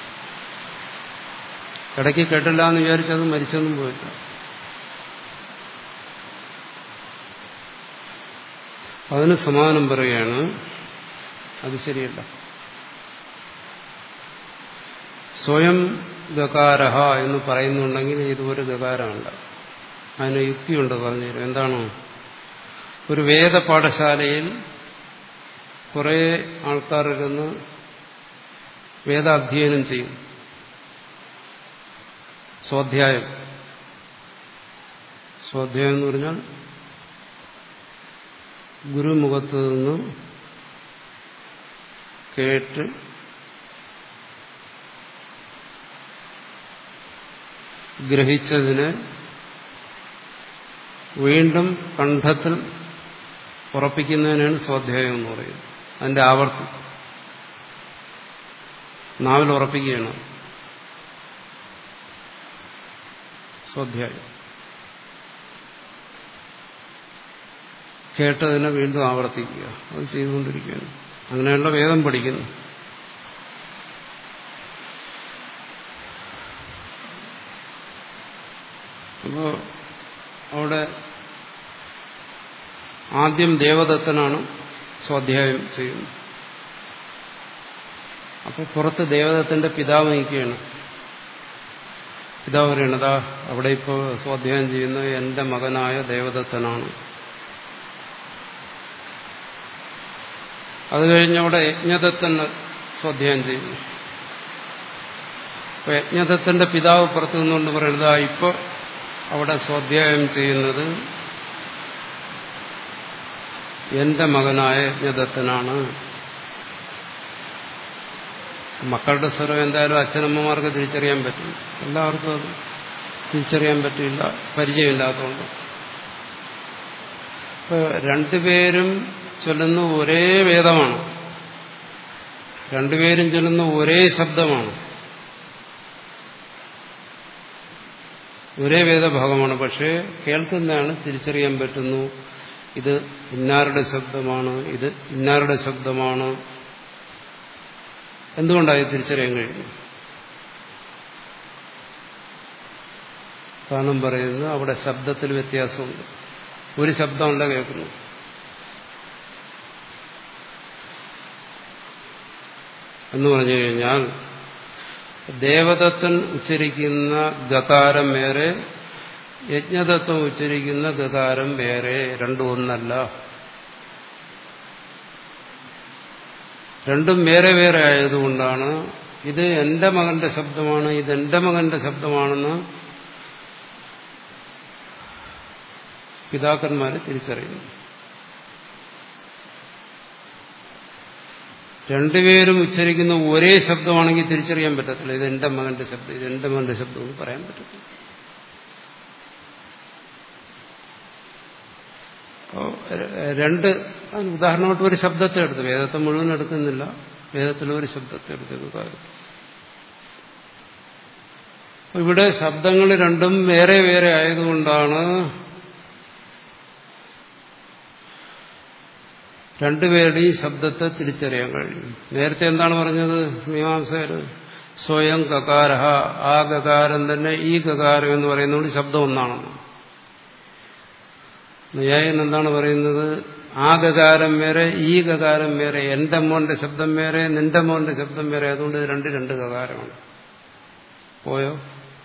ഇടയ്ക്ക് കേട്ടില്ല എന്ന് വിചാരിച്ചത് മരിച്ചൊന്നും പോയില്ല അതിന് സമാധാനം പറയുകയാണ് അത് ശരിയല്ല സ്വയം ഗകാരഹ എന്ന് പറയുന്നുണ്ടെങ്കിൽ ഇതൊരു ഗകാരമല്ല അതിന് യുക്തിയുണ്ട് പറഞ്ഞുതരും എന്താണോ ഒരു വേദ പാഠശാലയിൽ കുറേ ആൾക്കാരിരുന്ന് വേദാധ്യയനം ചെയ്യും സ്വാധ്യായം സ്വാധ്യായം എന്ന് പറഞ്ഞാൽ ഗുരുമുഖത്ത് നിന്ന് കേട്ട് ഗ്രഹിച്ചതിന് വീണ്ടും കണ്ഠത്തിൽ ഉറപ്പിക്കുന്നതിനാണ് സ്വാധ്യായം എന്ന് പറയുന്നത് അതിന്റെ ആവർത്തി നാവിൽ ഉറപ്പിക്കുകയാണ് സ്വാധ്യായം കേട്ടതിനെ വീണ്ടും ആവർത്തിക്കുക അത് ചെയ്തുകൊണ്ടിരിക്കുകയാണ് അങ്ങനെയുള്ള വേദം പഠിക്കുന്നു അപ്പോ അവിടെ ആദ്യം ദേവദത്തനാണ് സ്വാധ്യായം ചെയ്യുന്നത് അപ്പോൾ പുറത്ത് ദേവദത്തന്റെ പിതാവ് നിൽക്കുകയാണ് പിതാവ് പറയണതാ അവിടെ ഇപ്പോൾ സ്വാധ്യായം ചെയ്യുന്ന എന്റെ മകനായ ദേവദത്തനാണ് അത് കഴിഞ്ഞ് അവിടെ യജ്ഞദത്തന് സ്വാധ്യായം ചെയ്യുന്നു അപ്പൊ യജ്ഞദത്തന്റെ പിതാവ് പുറത്തു നിന്നുകൊണ്ട് പറയുന്നത് "ആ, ഇപ്പൊ അവിടെ സ്വാധ്യായം ചെയ്യുന്നത് എന്റെ മകനായ യജ്ഞദത്തനാണ് മക്കളുടെ സ്വരം എന്തായാലും അച്ഛനമ്മമാർക്ക് തിരിച്ചറിയാൻ പറ്റും എല്ലാവർക്കും അത് തിരിച്ചറിയാൻ പറ്റില്ല പരിചയമില്ലാത്തതുകൊണ്ട് ഇപ്പൊ രണ്ടുപേരും ചൊല്ലുന്ന ഒരേ വേദമാണ് രണ്ടുപേരും ചൊല്ലുന്ന ഒരേ ശബ്ദമാണ് ഒരേ വേദഭാഗമാണ് പക്ഷേ കേൾക്കുന്നതാണ് തിരിച്ചറിയാൻ പറ്റുന്നു ഇത് ഇന്നാരുടെ ശബ്ദമാണ് ഇത് ഇന്നാരുടെ ശബ്ദമാണ് എന്തുകൊണ്ടായി തിരിച്ചറിയാൻ കഴിയുന്നു കാരണം പറയുന്നത് അവിടെ ശബ്ദത്തിൽ വ്യത്യാസമുണ്ട് ഒരു ശബ്ദമല്ല കേൾക്കുന്നു എന്ന് പറഞ്ഞു കഴിഞ്ഞാൽ ദേവദത്തൻ ഉച്ചരിക്കുന്ന ഗകാരം വേറെ യജ്ഞദത്തം ഉച്ചരിക്കുന്ന ഗകാരം വേറെ രണ്ടും ഒന്നല്ല രണ്ടും വേറെ വേറെ ആയതുകൊണ്ടാണ് ഇത് എന്റെ മകന്റെ ശബ്ദമാണ് ഇത് എന്റെ മകന്റെ ശബ്ദമാണെന്ന് പിതാക്കന്മാരെ തിരിച്ചറിയുന്നു രണ്ടുപേരും ഉച്ചരിക്കുന്ന ഒരേ ശബ്ദമാണെങ്കിൽ തിരിച്ചറിയാൻ പറ്റത്തില്ല ഇത് എന്റെ മകന്റെ ശബ്ദം ഇത് എന്റെ മകന്റെ ശബ്ദം എന്ന് പറയാൻ പറ്റത്തില്ല അപ്പോ രണ്ട് അതിന് ഉദാഹരണമായിട്ട് ഒരു ശബ്ദത്തെ എടുത്ത് വേദത്തെ മുഴുവൻ എടുക്കുന്നില്ല വേദത്തിൽ ഒരു ശബ്ദത്തെ എടുത്തത് കാര്യം ഇവിടെ ശബ്ദങ്ങൾ രണ്ടും വേറെ വേറെ ആയതുകൊണ്ടാണ് രണ്ടുപേരുടെയും ശബ്ദത്തെ തിരിച്ചറിയാൻ കഴിയും നേരത്തെ എന്താണ് പറഞ്ഞത് മീമാംസകർ സ്വയം ഗകാര ആ ഗകാരം തന്നെ ഈ ഗകാരം എന്ന് പറയുന്നതുകൊണ്ട് ശബ്ദം ഒന്നാണെന്ന് നയായൻ എന്താണ് പറയുന്നത് ആ ഗകാരം വേറെ ഈ ഗകാരം വേറെ എന്റെ മോന്റെ ശബ്ദം വേറെ നിന്റെ മോന്റെ ശബ്ദം വേറെ അതുകൊണ്ട് ഇത് രണ്ട് രണ്ട് ഗകാരമാണ് പോയോ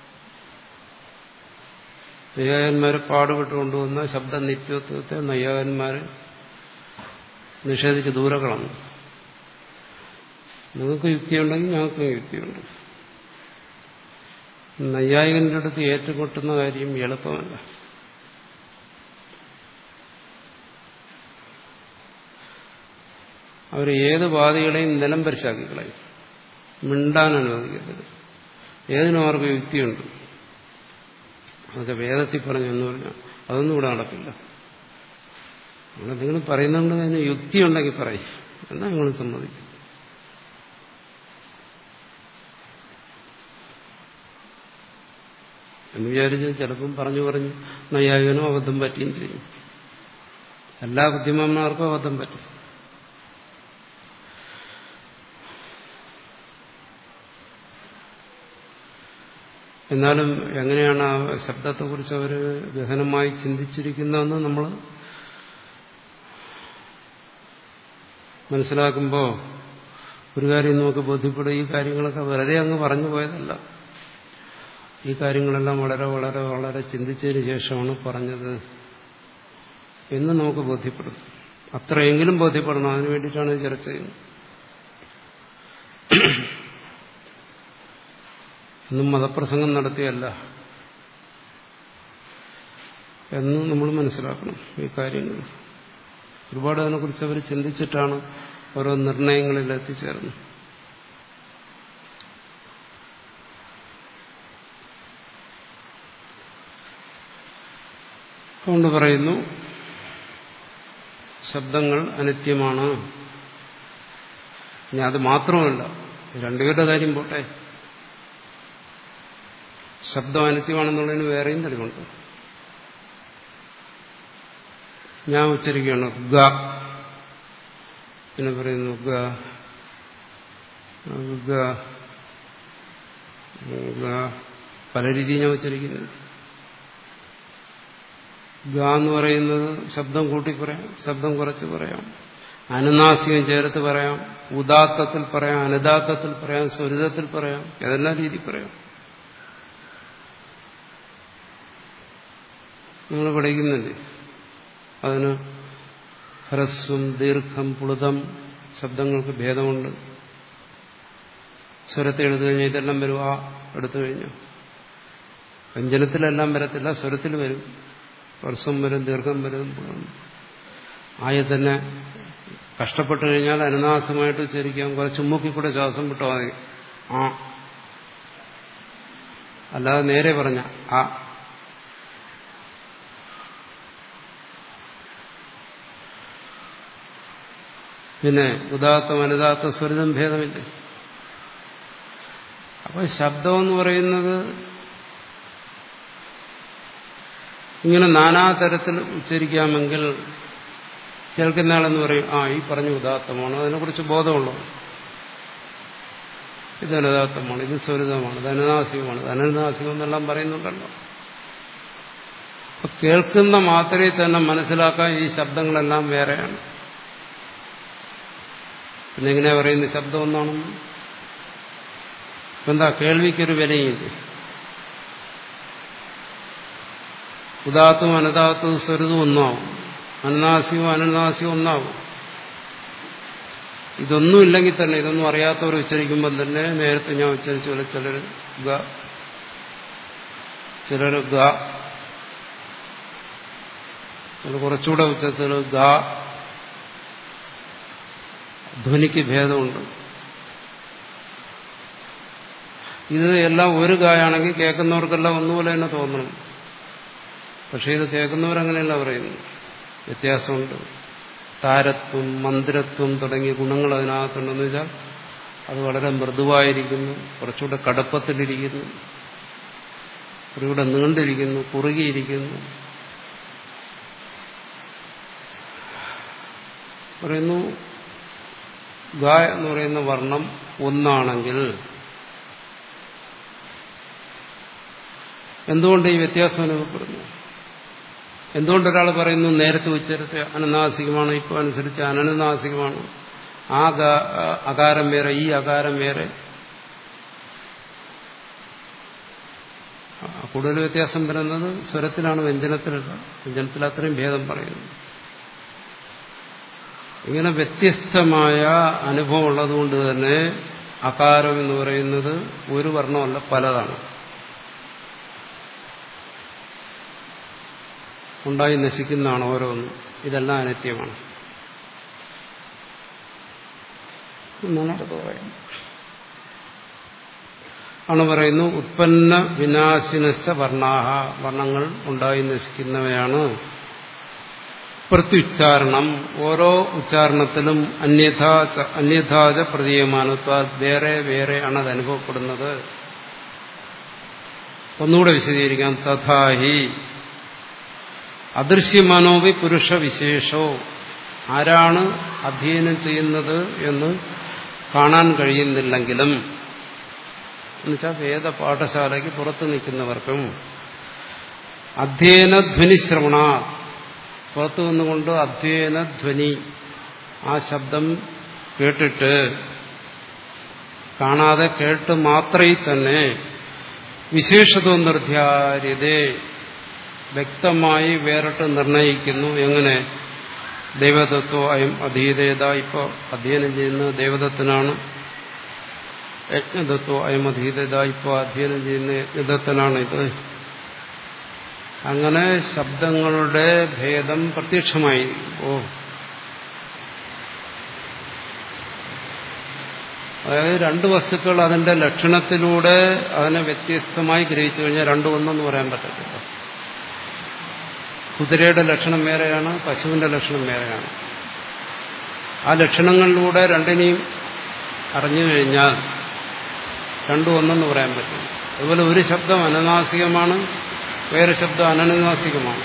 നയ്യാകന്മാർ പാടുപെട്ട് കൊണ്ടുവന്ന ശബ്ദ നിത്യത്വത്തെ നയ്യാകന്മാർ നിഷേധിച്ച് ദൂരെ കളഞ്ഞു നിങ്ങൾക്ക് യുക്തിയുണ്ടെങ്കിൽ ഞങ്ങൾക്കും യുക്തിയുണ്ട് നൈയായികന്റെ അടുത്ത് ഏറ്റുമുട്ടുന്ന കാര്യം എളുപ്പമല്ല അവർ ഏത് വാദികളെയും നിലം പരിശാക്കി കളയും മിണ്ടാൻ അനുവദിക്കത്തില്ല ഏതിനും അവർക്ക് യുക്തിയുണ്ട് അതൊക്കെ വേദത്തിൽ പറഞ്ഞു എന്ന് പറഞ്ഞാൽ അതൊന്നും ഇവിടെ നടക്കില്ല നിങ്ങൾ പറയുന്നുണ്ട് അതിന് യുക്തിയുണ്ടെങ്കിൽ പറയും എന്നാ നിങ്ങൾ സമ്മതിക്കും എന്ന് വിചാരിച്ച് ചിലപ്പം പറഞ്ഞു പറഞ്ഞ് നൈയായികനും അബദ്ധം പറ്റുകയും ചെയ്യും എല്ലാ ബുദ്ധിമാന്മാർക്കും അബദ്ധം പറ്റും എന്നാലും എങ്ങനെയാണ് ആ ശബ്ദത്തെക്കുറിച്ച് അവർ ഗഹനമായി ചിന്തിച്ചിരിക്കുന്നതെന്ന് നമ്മൾ മനസ്സിലാക്കുമ്പോൾ ഒരു കാര്യം നമുക്ക് ബോധ്യപ്പെടും ഈ കാര്യങ്ങളൊക്കെ വെറുതെ അങ്ങ് പറഞ്ഞു പോയതല്ല ഈ കാര്യങ്ങളെല്ലാം വളരെ വളരെ വളരെ ചിന്തിച്ചതിന് ശേഷമാണ് പറഞ്ഞത് എന്ന് നമുക്ക് ബോധ്യപ്പെടും അത്രയെങ്കിലും ബോധ്യപ്പെടണം അതിനു വേണ്ടിയിട്ടാണ് ഇത് ചർച്ച ചെയ്യുന്നത് എന്നും മതപ്രസംഗം നടത്തിയല്ല എന്നും നമ്മൾ മനസ്സിലാക്കണം ഈ കാര്യങ്ങൾ ഒരുപാട് അതിനെക്കുറിച്ച് അവർ ചിന്തിച്ചിട്ടാണ് ഓരോ നിർണയങ്ങളിൽ എത്തിച്ചേർന്നത് അതുകൊണ്ട് പറയുന്നു ശബ്ദങ്ങൾ അനിത്യമാണ് ഇനി അത് മാത്രമല്ല രണ്ടുപേരുടെ കാര്യം പോട്ടെ ശബ്ദം അനിത്യമാണെന്നുള്ളതിന് വേറെയും തെളിവുണ്ട് ഞാൻ ഉച്ചരിക്കുകയാണ് ഗ പിന്നെ പറയുന്നു ഗ ഗ ഗ പല രീതിയിൽ ഞാൻ ഉച്ചരിക്കുന്നത് ഗ എന്ന് പറയുന്നത് ശബ്ദം കൂട്ടി പറയാം ശബ്ദം കുറച്ച് പറയാം അനുനാസികം ചേർത്ത് പറയാം ഉദാത്തത്തിൽ പറയാം അനുദാത്തത്തിൽ പറയാം സ്വരിതത്തിൽ പറയാം ഏതെല്ലാം രീതി പറയാം നിങ്ങൾ പഠിക്കുന്നില്ലേ അതിന് ഹ്രസ്വം ദീർഘം പുളുതം ശബ്ദങ്ങൾക്ക് ഭേദമുണ്ട് സ്വരത്തെ എടുത്തു കഴിഞ്ഞാൽ ഇതെല്ലാം വരും ആ എടുത്തു കഴിഞ്ഞു വ്യഞ്ജനത്തിലെല്ലാം വരത്തില്ല സ്വരത്തിൽ വരും വർഷം വരും ദീർഘം വരും ആയ തന്നെ കഷ്ടപ്പെട്ടു കഴിഞ്ഞാൽ അനുനാസമായിട്ട് ഉച്ചരിക്കാം കുറച്ച് മൂക്കി കൂടെ ശ്വാസം വിട്ടോ മതി ആ അല്ലാതെ നേരെ പറഞ്ഞ ആ പിന്നെ ഉദാത്തം അനുദാത്ത സ്വരിതം ഭേദമില്ല അപ്പൊ ശബ്ദം എന്ന് പറയുന്നത് ഇങ്ങനെ നാനാതരത്തിൽ ഉച്ചരിക്കാമെങ്കിൽ കേൾക്കുന്ന ആളെന്ന് പറയും ആ ഈ പറഞ്ഞ ഉദാത്തമാണ് അതിനെക്കുറിച്ച് ബോധമുള്ളൂ ഇത് അനുദാത്തമാണ് ഇത് സ്വരിതമാണ് ഇത് അനുനാസികമാണ് ഇത് അനുനാസികം എന്നെല്ലാം പറയുന്നുണ്ടല്ലോ അപ്പൊ കേൾക്കുന്ന മാത്രമേ തന്നെ മനസ്സിലാക്കാൻ ഈ ശബ്ദങ്ങളെല്ലാം വേറെയാണ് പിന്നെ എങ്ങനെയാ പറയുന്നത് ശബ്ദം ഒന്നാണെന്ന് എന്താ കേൾവിക്കൊരു വിലയില്ല ഉദാത്തും അനുദാത്തവും സ്വരുതും ഒന്നാവും അനുനാസികവും അനുനാസികവും ഒന്നാവും ഇതൊന്നും ഇല്ലെങ്കിൽ തന്നെ ഇതൊന്നും അറിയാത്തവർ ഉച്ചരിക്കുമ്പം തന്നെ നേരത്തെ ഞാൻ ഉച്ചരിച്ച പോലെ ചിലർ ഗ ചിലർ ഗ ചില കുറച്ചുകൂടെ ഉച്ചത്തിൽ ഗ ധ്വനിക്ക് ഭേദമുണ്ട് ഇത് എല്ലാം ഒരു ഗായാണെങ്കിൽ കേൾക്കുന്നവർക്കെല്ലാം ഒന്നുപോലെ തന്നെ തോന്നണം പക്ഷെ ഇത് കേൾക്കുന്നവരങ്ങനെയല്ല പറയുന്നു വ്യത്യാസമുണ്ട് താരത്വം മന്ദിരത്വം തുടങ്ങിയ ഗുണങ്ങൾ അതിനകത്തുണ്ടെന്ന് വെച്ചാൽ അത് വളരെ മൃദുവായിരിക്കുന്നു കുറച്ചുകൂടെ കടപ്പത്തിലിരിക്കുന്നു കുറച്ചുകൂടെ നീണ്ടിരിക്കുന്നു കുറുകിയിരിക്കുന്നു പറയുന്നു ഗ എന്ന് പറയുന്ന വർണ്ണം ഒന്നാണെങ്കിൽ എന്തുകൊണ്ട് ഈ വ്യത്യാസം അനുഭവപ്പെടുന്നു എന്തുകൊണ്ട് ഒരാൾ പറയുന്നു നേരത്തെ ഉച്ചരത്തെ അനനാസികമാണ് ഇപ്പോൾ അനുസരിച്ച് അനനുനാസികമാണ് ആ അകാരം വേറെ ഈ അകാരം വേറെ കൂടുതൽ വ്യത്യാസം വരുന്നത് സ്വരത്തിലാണ് വ്യഞ്ജനത്തിലല്ല വ്യഞ്ജനത്തിൽ അത്രയും ഭേദം പറയുന്നു ഇങ്ങനെ വ്യത്യസ്തമായ അനുഭവം ഉള്ളതുകൊണ്ട് തന്നെ അകാരം എന്ന് പറയുന്നത് ഒരു വർണ്ണമല്ല പലതാണ് ഉണ്ടായി നശിക്കുന്നതാണ് ഓരോന്നും ഇതെല്ലാം അനിത്യമാണ് ആണ് പറയുന്നു ഉത്പന്ന വിനാശിനസ്ഥ വർണ്ണാഹ വർണ്ണങ്ങൾ ഉണ്ടായി നശിക്കുന്നവയാണ് പ്രത്യുച്ചാരണം ഓരോ ഉച്ചാരണത്തിലും അന്യഥാ അന്യഥാച പ്രതീയമാനത്വ വേറെ വേറെയാണ് അത് അനുഭവപ്പെടുന്നത് ഒന്നുകൂടെ വിശദീകരിക്കാം തഥാഹി അദൃശ്യമാനോപി പുരുഷ വിശേഷോ ആരാണ് അധ്യയനം ചെയ്യുന്നത് എന്ന് കാണാൻ കഴിയുന്നില്ലെങ്കിലും എന്നുവെച്ചാൽ വേദ പാഠശാലയ്ക്ക് പുറത്തു നിൽക്കുന്നവർക്കും അധ്യയന ധ്വനിശ്രവണ പുറത്തു നിന്നുകൊണ്ട് അധ്യയന ധ്വനി ആ ശബ്ദം കേട്ടിട്ട് കാണാതെ കേട്ട് മാത്രമേ തന്നെ വിശേഷതോ നിർദ്ധാര്യതേ വ്യക്തമായി വേറിട്ട് നിർണയിക്കുന്നു എങ്ങനെ ദൈവതത്വം അയം അധീതേത ഇപ്പോൾ അധ്യയനം ചെയ്യുന്നത് ദൈവതത്തിനാണ് യജ്ഞതത്വം അയം അധീതത ഇപ്പോൾ അധ്യയനം ചെയ്യുന്ന യജ്ഞതത്തിനാണ് ഇത് അങ്ങനെ ശബ്ദങ്ങളുടെ ഭേദം പ്രത്യക്ഷമായി ഓ അതായത് രണ്ട് വസ്തുക്കൾ അതിന്റെ ലക്ഷണത്തിലൂടെ അതിനെ വ്യത്യസ്തമായി ഗ്രഹിച്ചു കഴിഞ്ഞാൽ രണ്ടും ഒന്നെന്ന് പറയാൻ പറ്റത്തില്ല കുതിരയുടെ ലക്ഷണം വേറെയാണ് പശുവിന്റെ ലക്ഷണം വേറെയാണ് ആ ലക്ഷണങ്ങളിലൂടെ രണ്ടിനെയും അറിഞ്ഞു കഴിഞ്ഞാൽ രണ്ടും ഒന്നെന്ന് പറയാൻ പറ്റും അതുപോലെ ഒരു ശബ്ദം അനനാസികമാണ് വേറെ ശബ്ദം അനനുനാസികമാണ്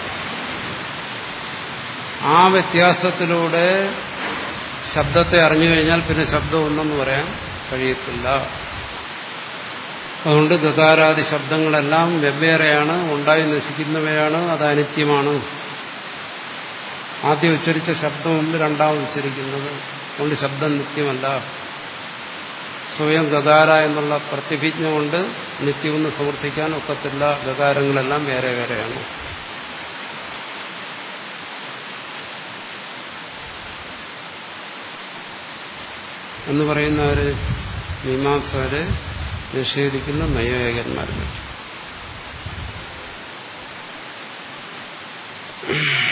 ആ വ്യത്യാസത്തിലൂടെ ശബ്ദത്തെ അറിഞ്ഞു കഴിഞ്ഞാൽ പിന്നെ ശബ്ദം ഒന്നെന്ന് പറയാൻ കഴിയത്തില്ല അതുകൊണ്ട് ഗതാരാദി ശബ്ദങ്ങളെല്ലാം വെവ്വേറെയാണ് ഉണ്ടായി നശിക്കുന്നവയാണ് അത് അനിത്യമാണ് ആദ്യം ഉച്ചരിച്ച ശബ്ദമുണ്ട് രണ്ടാമത് ഉച്ചരിക്കുന്നത് അതുകൊണ്ട് ശബ്ദം നിത്യമല്ല സ്വയം ഗകാര എന്നുള്ള പ്രതിഭിജ്ഞ കൊണ്ട് നിത്യമെന്ന് സമർത്ഥിക്കാൻ ഒക്കത്തില്ല ഗകാരങ്ങളെല്ലാം വേറെ വേറെയാണ് എന്ന് പറയുന്നവര് മീമാംസകരെ നിഷേധിക്കുന്ന നയവേകന്മാരെ പറ്റി